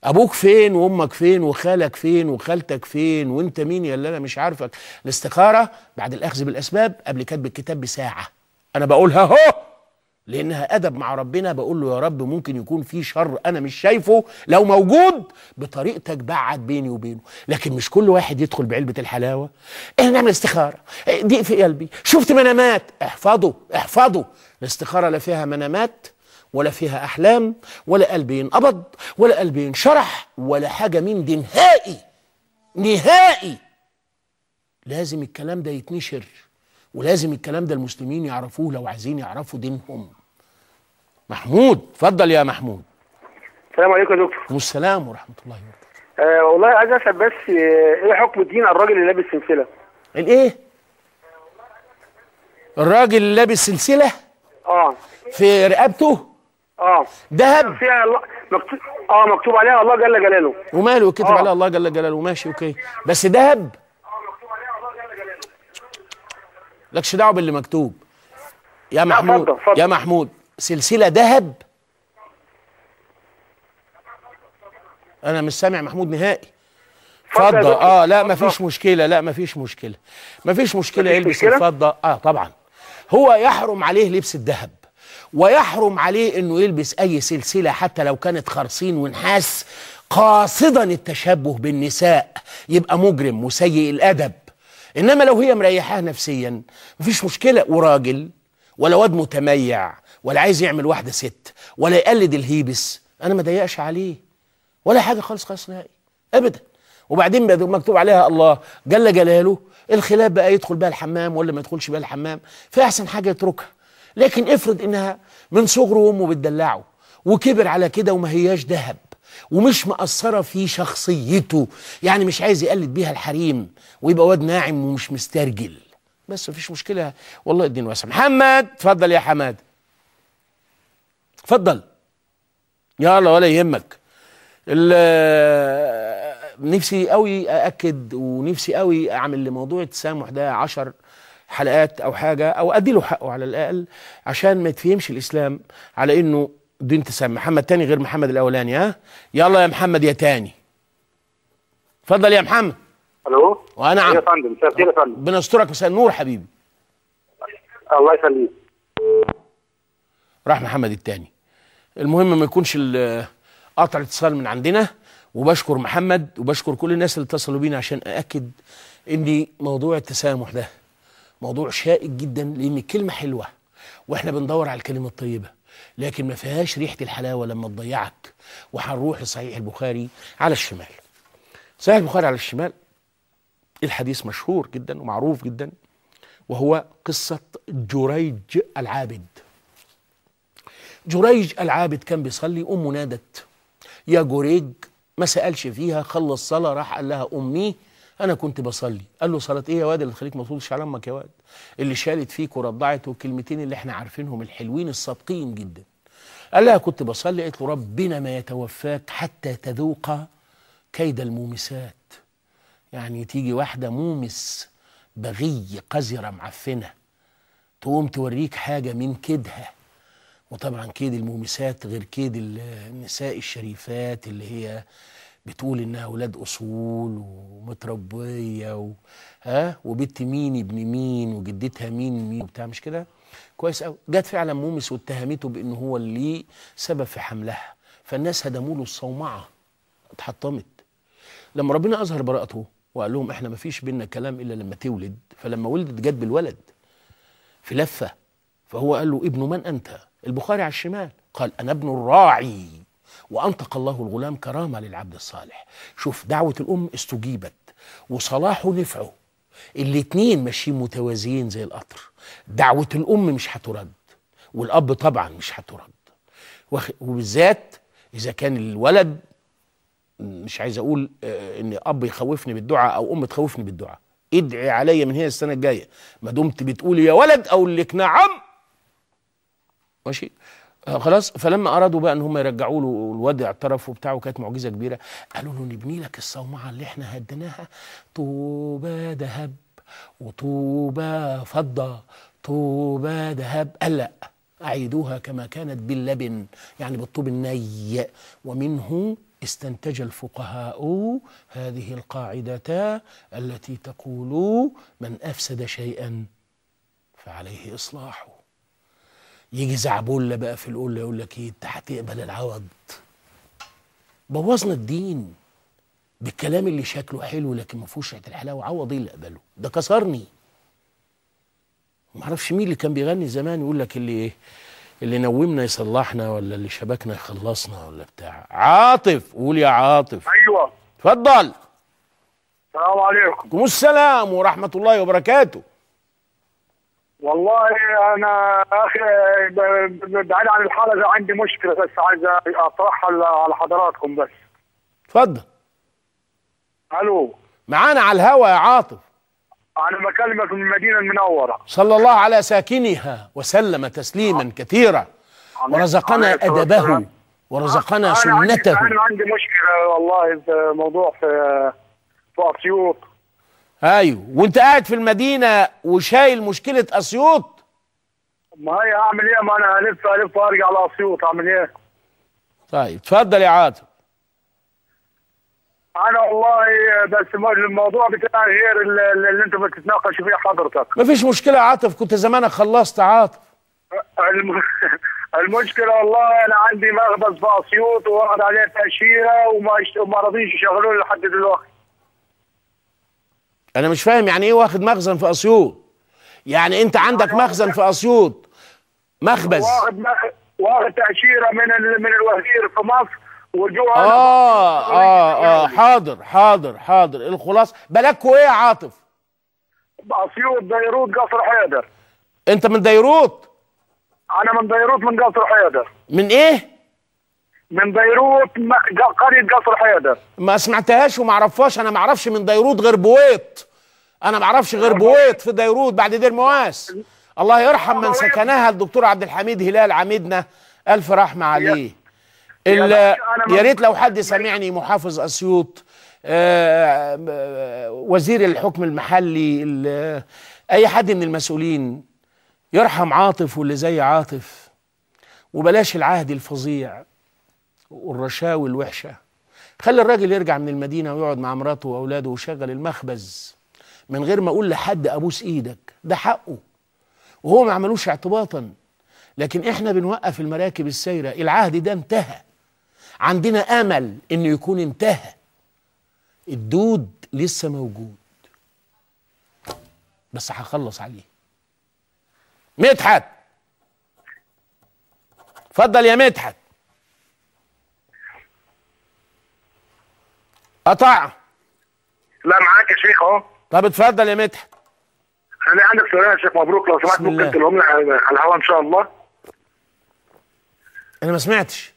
ابوك فين وامك فين وخالك فين وخالتك فين وانت مين يا اللي انا مش عارفك الاستخاره بعد الاخذ بالاسباب قبل كتب الكتاب بساعه انا بقولها اهو لانها ادب مع ربنا بقول له يا رب ممكن يكون في شر انا مش شايفه لو موجود بطريقتك بعد بيني وبينه لكن مش كل واحد يدخل بعلبه الحلاوه احنا نعمل استخاره ضيق في قلبي شفت منامات احفظوا احفظوا الاستخاره لا فيها منامات ولا فيها احلام ولا قلب ينقبض ولا قلب ينشرح ولا حاجه من دي نهائي نهائي لازم الكلام ده يتنشر ولازم الكلام ده المسلمين يعرفوه لو عايزين يعرفوا دينهم محمود اتفضل يا محمود السلام عليكم يا دكتور والسلام ورحمه الله وبركاته آه والله عايز اسال بس آه، ايه حكم الدين على الراجل اللي لابس سلسله الايه الراجل اللي لابس سلسله اه في رقبته اه ذهب فيها الله مكتوب اه مكتوب عليها الله جل جلاله وماله كتب آه. عليها الله جل جلاله ماشي اوكي بس ذهب لكش دعوه باللي مكتوب يا محمود اتفضل، اتفضل. يا محمود سلسله ذهب انا مش سامع محمود نهائي اتفضل يا فضه دكتور. اه لا اتفضل. مفيش مشكله لا مفيش مشكله مفيش مشكله مفيش يلبس مشكلة؟ الفضه اه طبعا هو يحرم عليه لبس الذهب ويحرم عليه انه يلبس اي سلسله حتى لو كانت خرصين ونحاس قاصدا التشبه بالنساء يبقى مجرم وسيء الادب انما لو هي مريحاه نفسيا مفيش مشكله وراجل ولا واد متميع ولا عايز يعمل واحده ست ولا يقلد الهيبس انا ما ضيقش عليه ولا حاجه خالص خالص نهائي ابدا وبعدين بقى مكتوب عليها الله جل جلاله الخلاف بقى يدخل بها الحمام ولا ما يدخلش بها الحمام فاحسن حاجه يتركها لكن افرض انها من صغره وامه بتدلعه وكبر على كده وما هياش ذهب ومش مأثرة في شخصيته يعني مش عايز يقلد بيها الحريم ويبقى واد ناعم ومش مسترجل بس مفيش مشكلة والله الدين واسع محمد اتفضل يا حماد اتفضل يلا ولا يهمك ال- نفسي قوي أأكد ونفسي قوي أعمل لموضوع التسامح ده عشر حلقات أو حاجة أو أدي له حقه على الأقل عشان ما يتفهمش الإسلام على إنه دين تسامح محمد تاني غير محمد الأولاني ها يلا يا محمد يا تاني اتفضل يا محمد الو وأنا ايوه عم يا فندم مساء الخير يا فندم بنسترك مساء النور حبيبي الله يخليك راح محمد التاني المهم ما يكونش ال- قطع الاتصال من عندنا وبشكر محمد وبشكر كل الناس اللي اتصلوا بينا عشان أأكد إن موضوع التسامح ده موضوع شائك جدا لأن الكلمة حلوة وإحنا بندور على الكلمة الطيبة لكن ما فيهاش ريحة الحلاوة لما تضيعك وهنروح لصحيح البخاري على الشمال صحيح البخاري على الشمال الحديث مشهور جدا ومعروف جدا وهو قصة جريج العابد جريج العابد كان بيصلي أمه نادت يا جريج ما سألش فيها خلص صلاة راح قال لها أمي أنا كنت بصلي قال له صلاة إيه يا واد اللي تخليك ما تطولش على أمك يا واد اللي شالت فيك ورضعت والكلمتين اللي إحنا عارفينهم الحلوين الصادقين جدا قال لها كنت بصلي قالت له ربنا ما يتوفاك حتى تذوق كيد المومسات يعني تيجي واحدة مومس بغي قذرة معفنة تقوم توريك حاجة من كيدها وطبعا كيد المومسات غير كيد ال- النساء الشريفات اللي هي بتقول انها اولاد اصول ومتربيه و... ها وبنت مين ابن مين وجدتها مين مين وبتاع مش كده كويس قوي جت فعلا مومس واتهمته بانه هو اللي سبب في حملها فالناس هدموا له الصومعه اتحطمت لما ربنا اظهر براءته وقال لهم احنا ما فيش بينا كلام الا لما تولد فلما ولدت جت بالولد في لفه فهو قال له ابن من انت البخاري على الشمال قال انا ابن الراعي وانطق الله الغلام كرامه للعبد الصالح شوف دعوه الام استجيبت وصلاحه نفعه الاتنين ماشيين متوازيين زي القطر دعوه الام مش هترد والاب طبعا مش هترد واخ- وبالذات اذا كان الولد مش عايز اقول آه، ان اب يخوفني بالدعاء او ام تخوفني بالدعاء ادعي عليا من هنا السنه الجايه ما دمت بتقول يا ولد اقول لك نعم ماشي آه خلاص فلما ارادوا بقى ان هم يرجعوا له الواد اعترف وبتاع وكانت معجزه كبيره قالوا له نبني لك الصومعه اللي احنا هديناها طوبى ذهب وطوبى فضه طوبى ذهب قال لا اعيدوها كما كانت باللبن يعني بالطوب الني ومنه استنتج الفقهاء هذه القاعدة التي تقول من أفسد شيئا فعليه إصلاحه يجي زعبولة بقى في الأولى يقول لك إيه أنت هتقبل العوض بوظنا الدين بالكلام اللي شكله حلو لكن ما فيهوش ريحة الحلاوة عوض إيه اللي أقبله ده كسرني ما اعرفش مين اللي كان بيغني زمان يقول لك اللي ايه اللي نومنا يصلحنا ولا اللي شبكنا يخلصنا ولا بتاع عاطف قول يا عاطف ايوه اتفضل السلام عليكم عليكم السلام ورحمة الله وبركاته والله انا اخي ب- ب- بعيد عن الحلقه عندي مشكله بس عايز اطرحها ل- على حضراتكم بس اتفضل الو معانا على الهوا يا عاطف انا بكلمك من المدينه المنوره صلى الله على ساكنها وسلم تسليما كثيرا ورزقنا عليه الصلاة أدبه والسلام. ورزقنا أنا عندي- سنته انا عندي مشكله والله في موضوع في في اسيوط ايوه وانت قاعد في المدينة وشايل مشكلة أسيوط ما هي اعمل ايه ما انا الف الف وارجع لاسيوط اعمل ايه طيب اتفضل يا عاطف انا والله بس الموضوع بتاعي غير اللي, اللي انتم بتتناقشوا فيه حضرتك مفيش مشكلة يا عاطف كنت زمانك خلصت عاطف الم... المشكلة والله أنا عندي مخبز في أسيوط واخد عليه تأشيرة وما يشت... وما رضيش يشغلوه لحد دلوقتي انا مش فاهم يعني ايه واخد مخزن في اسيوط يعني انت عندك مخزن في اسيوط مخبز واخد مخ... واخد تأشيرة من ال... من الوزير في مصر وجوا اه اه اه حاضر حاضر حاضر الخلاص بلدكوا ايه يا عاطف أسيوط بيروت قصر حيدر انت من ديروت أنا من بيروت من قصر حيدر من ايه من بيروت م... ق- قرية قصر حيدر ما سمعتهاش وما اعرفهاش انا ما اعرفش من ديروت غير بويط انا ما اعرفش غير بويط في ديروت بعد دير مواس الله يرحم من سكنها الدكتور عبد الحميد هلال عميدنا الف رحمه عليه ال- باشا أنا يا من- ريت لو حد سمعني محافظ اسيوط آه، آه، وزير الحكم المحلي ال- اي حد من المسؤولين يرحم عاطف واللي زي عاطف وبلاش العهد الفظيع والرشاوي الوحشه خلي الراجل يرجع من المدينه ويقعد مع مراته واولاده ويشغل المخبز من غير ما اقول لحد ابوس ايدك ده حقه وهو ما عملوش اعتباطا لكن احنا بنوقف المراكب السايره العهد ده انتهى عندنا امل انه يكون انتهى الدود لسه موجود بس هخلص عليه مدحت اتفضل يا مدحت قطع لا معاك يا شيخ أهو طب اتفضل يا مدحت أنا عندك سؤال يا شيخ مبروك لو سمحت بسم الله. ممكن تقولهم لي على على الهواء إن شاء الله انا ما سمعتش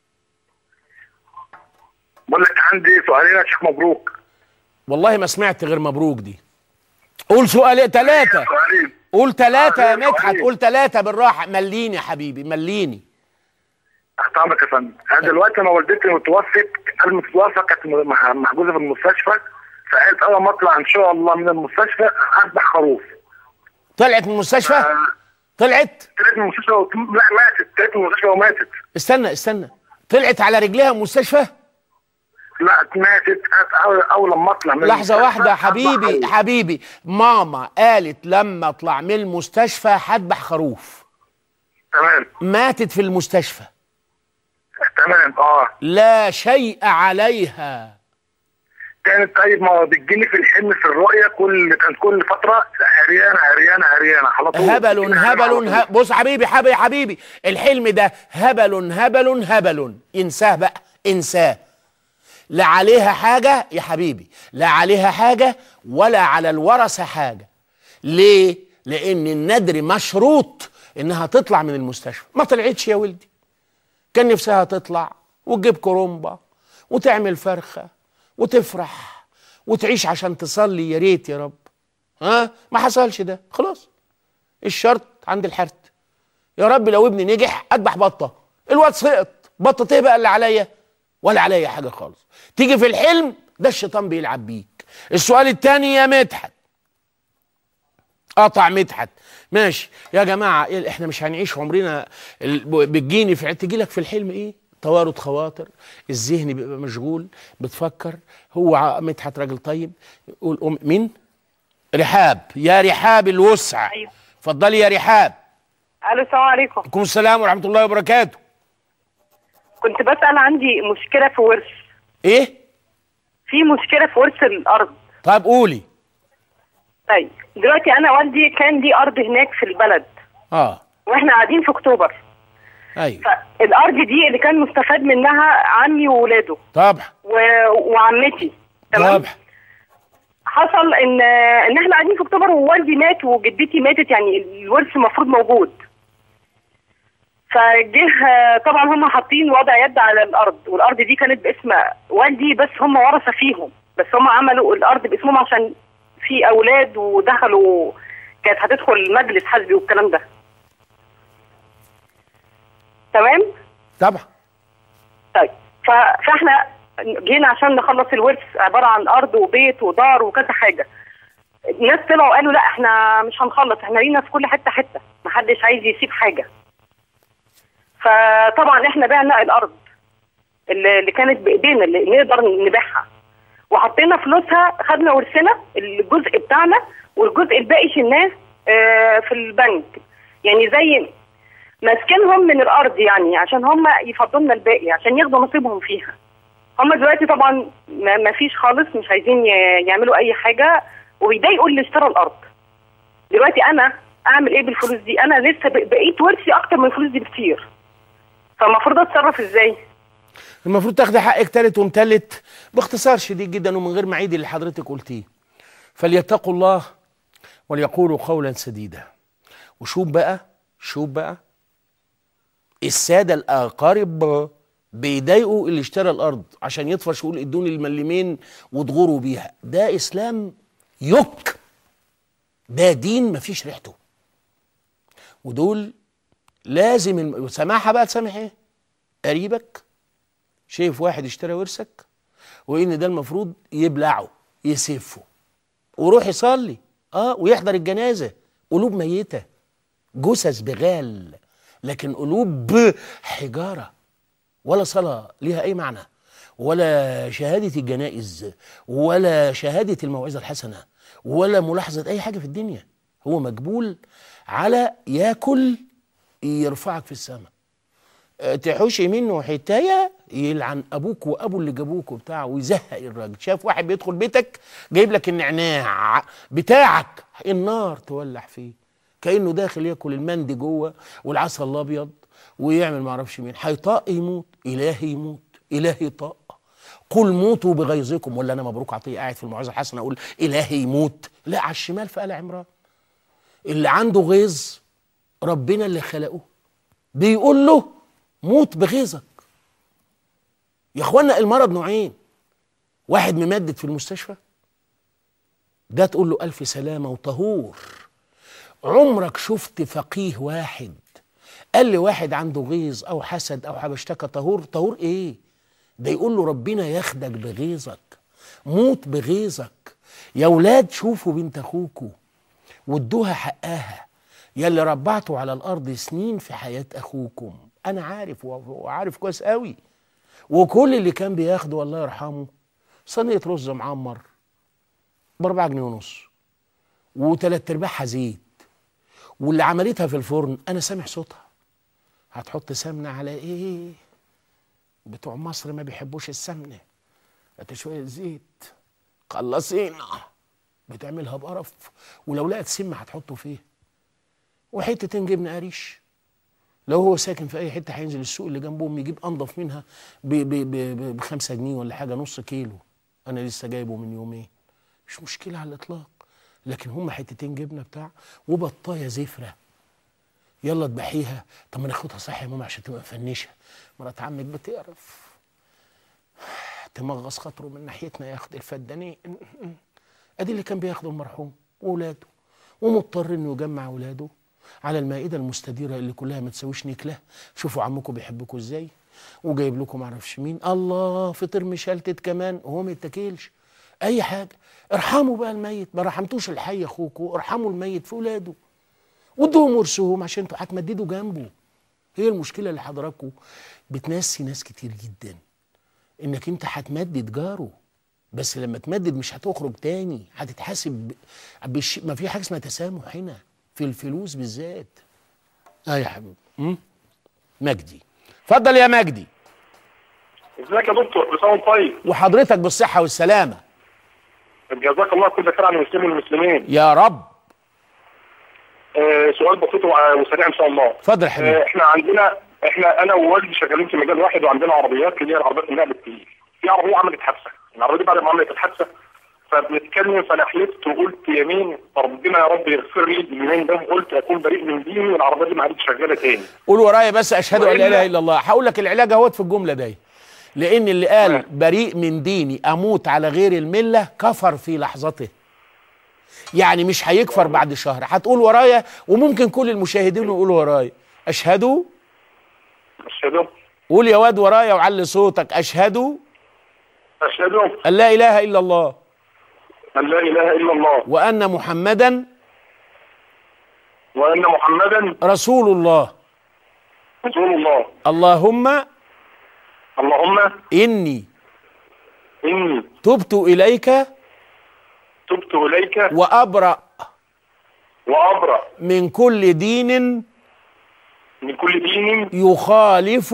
بقول لك عندي سؤالين يا شيخ مبروك والله ما سمعت غير مبروك دي قول سؤال ثلاثة سؤالين قول ثلاثة يا آه، مدحت سؤالين. قول ثلاثة بالراحة مليني يا حبيبي مليني تحت امرك يا فندم انا دلوقتي انا والدتي متوفت قبل ما تتوفى كانت م- مح- محجوزه في المستشفى فقالت اول ما اطلع ان شاء الله من المستشفى اذبح خروف طلعت من المستشفى آه، طلعت طلعت من المستشفى وت- لا ماتت طلعت من المستشفى وماتت استنى استنى طلعت على رجليها من المستشفى لا ماتت اول اول لما اطلع من لحظة المستشفى واحدة أذبح حبيبي خروف. حبيبي ماما قالت لما اطلع من المستشفى هذبح خروف تمام ماتت في المستشفى تمام اه لا شيء عليها كانت طيب ما هو بتجيني في الحلم في الرؤيه كل كان كل فتره عريانه عريانه عريانه على طول هبل بتجيني على هبل طول. ه... بص حبيبي حبيبي حبيبي الحلم ده هبل هبل هبل انساه بقى انساه لا عليها حاجة يا حبيبي لا عليها حاجة ولا على الورثة حاجة ليه؟ لأن الندر مشروط إنها تطلع من المستشفى ما طلعتش يا ولدي كان نفسها تطلع وتجيب كرومبا وتعمل فرخة وتفرح وتعيش عشان تصلي يا ريت يا رب ها ما حصلش ده خلاص الشرط عند الحرت يا رب لو ابني نجح اذبح بطه الواد سقط بطه ايه بقى اللي عليا ولا عليا حاجه خالص تيجي في الحلم ده الشيطان بيلعب بيك السؤال الثاني يا مدحت قطع مدحت ماشي يا جماعه إيه احنا مش هنعيش عمرنا ال- بتجيني في تجي لك في الحلم ايه توارد خواطر الذهن بيبقى مشغول بتفكر هو ع- مدحت راجل طيب يقول أم مين رحاب يا رحاب الوسع أيوة. اتفضلي يا رحاب الو السلام عليكم عليكم السلام ورحمه الله وبركاته كنت بسأل عندي مشكلة في ورث ايه في مشكلة في ورث الأرض طيب قولي طيب دلوقتي أنا والدي كان ليه أرض هناك في البلد اه وإحنا قاعدين في أكتوبر ايوه فالأرض دي اللي كان مستفاد منها عمي وولاده طبعا و... وعمتي تمام طبعا حصل ان ان احنا قاعدين في اكتوبر ووالدي مات وجدتي ماتت يعني الورث المفروض موجود فجه آه، طبعا هم حاطين وضع يد على الارض والارض دي كانت باسم والدي بس هم ورثه فيهم بس هم عملوا الارض باسمهم عشان في اولاد ودخلوا كانت هتدخل مجلس حزبي والكلام ده تمام طبعا طيب ف... فاحنا جينا عشان نخلص الورث عباره عن ارض وبيت ودار وكذا حاجه الناس طلعوا قالوا لا احنا مش هنخلص احنا لينا في كل حته حته محدش عايز يسيب حاجه فطبعا احنا بعنا الارض اللي اللي كانت بايدينا اللي نقدر نبيعها وحطينا فلوسها خدنا ورثنا الجزء بتاعنا والجزء الباقي شلناه آه، في البنك يعني زي ماسكينهم من الارض يعني عشان هم يفضلوا لنا الباقي عشان ياخدوا نصيبهم فيها هم دلوقتي طبعا ما ما فيش خالص مش عايزين ي- يعملوا اي حاجه وبيضايقوا اللي اشترى الارض دلوقتي انا اعمل ايه بالفلوس دي انا لسه ب- بقيت ورثي اكتر من الفلوس دي بكتير فالمفروض اتصرف ازاي المفروض تاخدي حقك تالت ومتلت باختصار شديد جدا ومن غير ما اعيد اللي حضرتك قلتيه فليتقوا الله وليقولوا قولا سديدا وشوف بقى شوف بقى الساده الاقارب بيضايقوا اللي اشترى الارض عشان يطفش يقول ادوني الملمين وتغوروا بيها ده اسلام يك ده دين مفيش ريحته ودول لازم الم... سماحه بقى تسامح ايه قريبك شايف واحد اشترى ورثك وان ده المفروض يبلعه يسفه وروح يصلي اه ويحضر الجنازه قلوب ميته جثث بغال لكن قلوب حجاره ولا صلاه ليها اي معنى ولا شهاده الجنائز ولا شهاده الموعظه الحسنه ولا ملاحظه اي حاجه في الدنيا هو مجبول على ياكل يرفعك في السماء تحوشي منه حتايه يلعن ابوك وابو اللي جابوك وبتاع ويزهق الراجل شاف واحد بيدخل بيتك جايب لك النعناع بتاعك النار تولع فيه كانه داخل ياكل المندي جوه والعسل الابيض ويعمل معرفش مين هيطاق يموت الهي يموت الهي طاق قل موتوا بغيظكم ولا انا مبروك عطيه قاعد في الموعظه الحسنه اقول الهي يموت لا على الشمال في ال عمران اللي عنده غيظ ربنا اللي خلقه بيقول له موت بغيظك يا اخوانا المرض نوعين واحد ممدد في المستشفى ده تقول له الف سلامه وطهور عمرك شفت فقيه واحد قال لي واحد عنده غيظ او حسد او حبشتكى طهور طهور ايه ده يقول له ربنا ياخدك بغيظك موت بغيظك يا ولاد شوفوا بنت اخوكوا وادوها حقها يا اللي ربعتوا على الارض سنين في حياه اخوكم انا عارف و- وعارف كويس قوي وكل اللي كان بياخده الله يرحمه صينيه رز معمر باربعة جنيه ونص وتلات ارباعها زيت واللي عملتها في الفرن انا سامع صوتها هتحط سمنه على ايه بتوع مصر ما بيحبوش السمنه هات شويه زيت خلصينا بتعملها بقرف ولو لقت سم هتحطه فيه وحتتين جبنه قريش لو هو ساكن في اي حته هينزل السوق اللي جنبهم يجيب انضف منها ب ب ب ب بخمسة جنيه ولا حاجه نص كيلو انا لسه جايبه من يومين مش مشكله على الاطلاق لكن هم حتتين جبنه بتاع وبطايه زفره يلا اذبحيها طب ما ناخدها صح يا ماما عشان تبقى مفنشه مرات عمك بتقرف تمغص خاطره من ناحيتنا ياخد الفدانين ادي اللي كان بياخده المرحوم واولاده ومضطر انه يجمع اولاده على المائده المستديره اللي كلها ما تساويش نكله شوفوا عمكم بيحبكم ازاي وجايب لكم معرفش مين الله فطر مشلتت كمان وهو ما يتاكلش اي حاجه ارحموا بقى الميت ما رحمتوش الحي اخوكم ارحموا الميت في اولاده وادوهم ورثهم عشان انتوا هتمددوا جنبه هي المشكله اللي حضراتكم بتنسي ناس كتير جدا انك انت هتمدد جاره بس لما تمدد مش هتخرج تاني هتتحاسب ب- بش... ما في حاجه اسمها تسامح هنا في الفلوس بالذات اه يا حبيبي م? مجدي اتفضل يا مجدي ازيك يا دكتور كل سنه وانت طيب وحضرتك بالصحه والسلامه جزاك الله كل خير عن المسلمين والمسلمين يا رب آه سؤال بسيط وع- وسريع ان شاء الله اتفضل يا حبيبي آه احنا عندنا احنا انا ووالدي شغالين في مجال واحد وعندنا عربيات اللي هي العربيات النقل التقيل في عربيه عملت حادثه العربيه دي بعد ما عملت الحادثه فبنتكلم فانا حلفت وقلت يمين ربنا يا رب يغفر لي اليمين ده قلت اكون بريء من ديني والعربيه دي ما عادتش شغاله تاني قول ورايا بس اشهد ان لا وإلا- اله الا الله هقول لك العلاج اهوت في الجمله دي لان اللي قال بريء من ديني اموت على غير المله كفر في لحظته يعني مش هيكفر بعد شهر هتقول ورايا وممكن كل المشاهدين يقولوا ورايا اشهد اشهد قول يا واد ورايا وعلي صوتك اشهد اشهد ان لا اله الا الله ان لا اله الا الله وان محمدا وان محمدا رسول الله رسول الله اللهم اللهم اني اني تبت اليك تبت اليك وابرا وابرا من كل دين من كل دين يخالف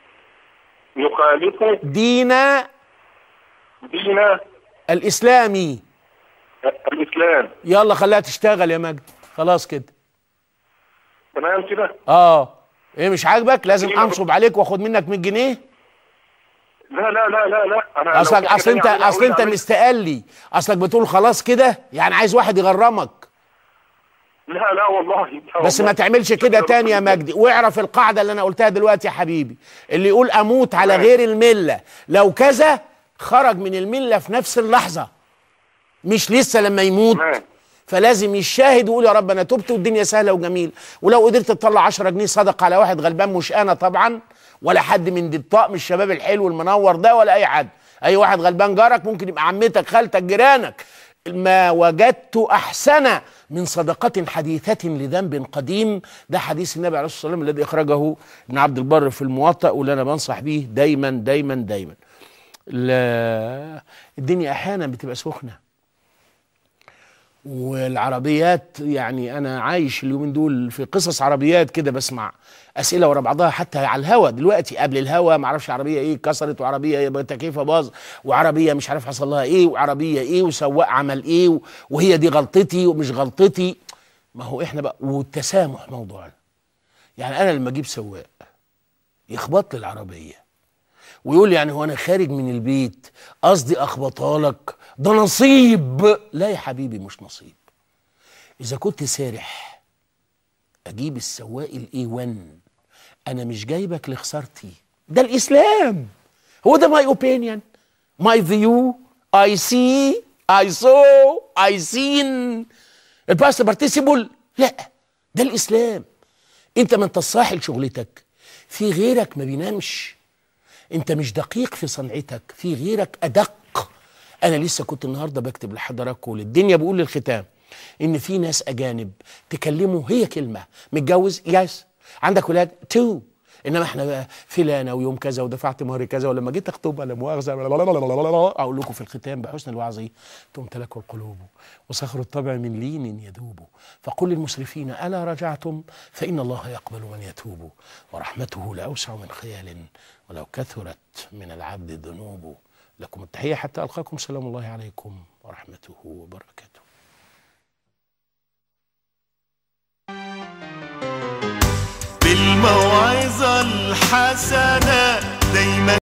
يخالف دين دين الاسلامي الاسلام يلا خليها تشتغل يا مجد خلاص كده تمام كده اه ايه مش عاجبك لازم أيوة. انصب عليك واخد منك 100 جنيه لا لا لا لا لا انا لو اصلك في حاجة اصل انت تانية اصل انت أعملها- مستقلي اصلك بتقول خلاص كده يعني عايز واحد يغرمك لا لا والله لا بس والله. ما تعملش كده تاني يا مجدي واعرف القاعده اللي انا قلتها دلوقتي يا حبيبي اللي يقول اموت على تمام. غير المله لو كذا خرج من المله في نفس اللحظه مش لسه لما يموت تمام. فلازم يشاهد ويقول يا رب انا تبت والدنيا سهله وجميل ولو قدرت تطلع 10 جنيه صدقه على واحد غلبان مش انا طبعا ولا حد من دي الطقم الشباب الحلو المنور ده ولا اي حد اي واحد غلبان جارك ممكن يبقى عمتك خالتك جيرانك ما وجدت احسن من صدقه حديثه لذنب قديم ده حديث النبي عليه الصلاه والسلام الذي اخرجه ابن عبد البر في الموطأ واللي انا بنصح بيه دايما دايما دايما لا الدنيا احيانا بتبقى سخنه والعربيات يعني انا عايش اليومين دول في قصص عربيات كده بسمع اسئله ورا بعضها حتى على الهوا دلوقتي قبل الهوا ما اعرفش عربيه ايه كسرت وعربيه يبقى تكييفها باظ وعربيه مش عارف حصل لها ايه وعربيه ايه وسواق عمل ايه و- وهي دي غلطتي ومش غلطتي ما هو احنا بقى والتسامح موضوعنا يعني انا لما اجيب سواق يخبط لي العربيه ويقول لي يعني هو انا خارج من البيت قصدي اخبطها لك ده نصيب لا يا حبيبي مش نصيب اذا كنت سارح اجيب السواق الاي 1 انا مش جايبك لخسارتي ده الاسلام هو ده ماي اوبينيون ماي فيو اي سي اي سو اي سين الباست بارتيسيبل لا ده الاسلام انت ما انت صاحي لشغلتك في غيرك ما بينامش انت مش دقيق في صنعتك في غيرك ادق انا لسه كنت النهارده بكتب لحضراتكم للدنيا بقول للختام ان في ناس اجانب تكلموا هي كلمه متجوز يس عندك ولاد تو انما احنا بقى فلانه ويوم كذا ودفعت مهر كذا ولما جيت اخطبها لا مؤاخذه اقول لكم في الختام بحسن الوعظ تمتلك القلوب وصخر الطبع من لين يذوب فقل للمسرفين الا رجعتم فان الله يقبل من يتوب ورحمته لاوسع من خيال ولو كثرت من العبد الذنوب لكم التحيه حتى القاكم سلام الله عليكم ورحمته وبركاته بالموعظة الحسنة دايما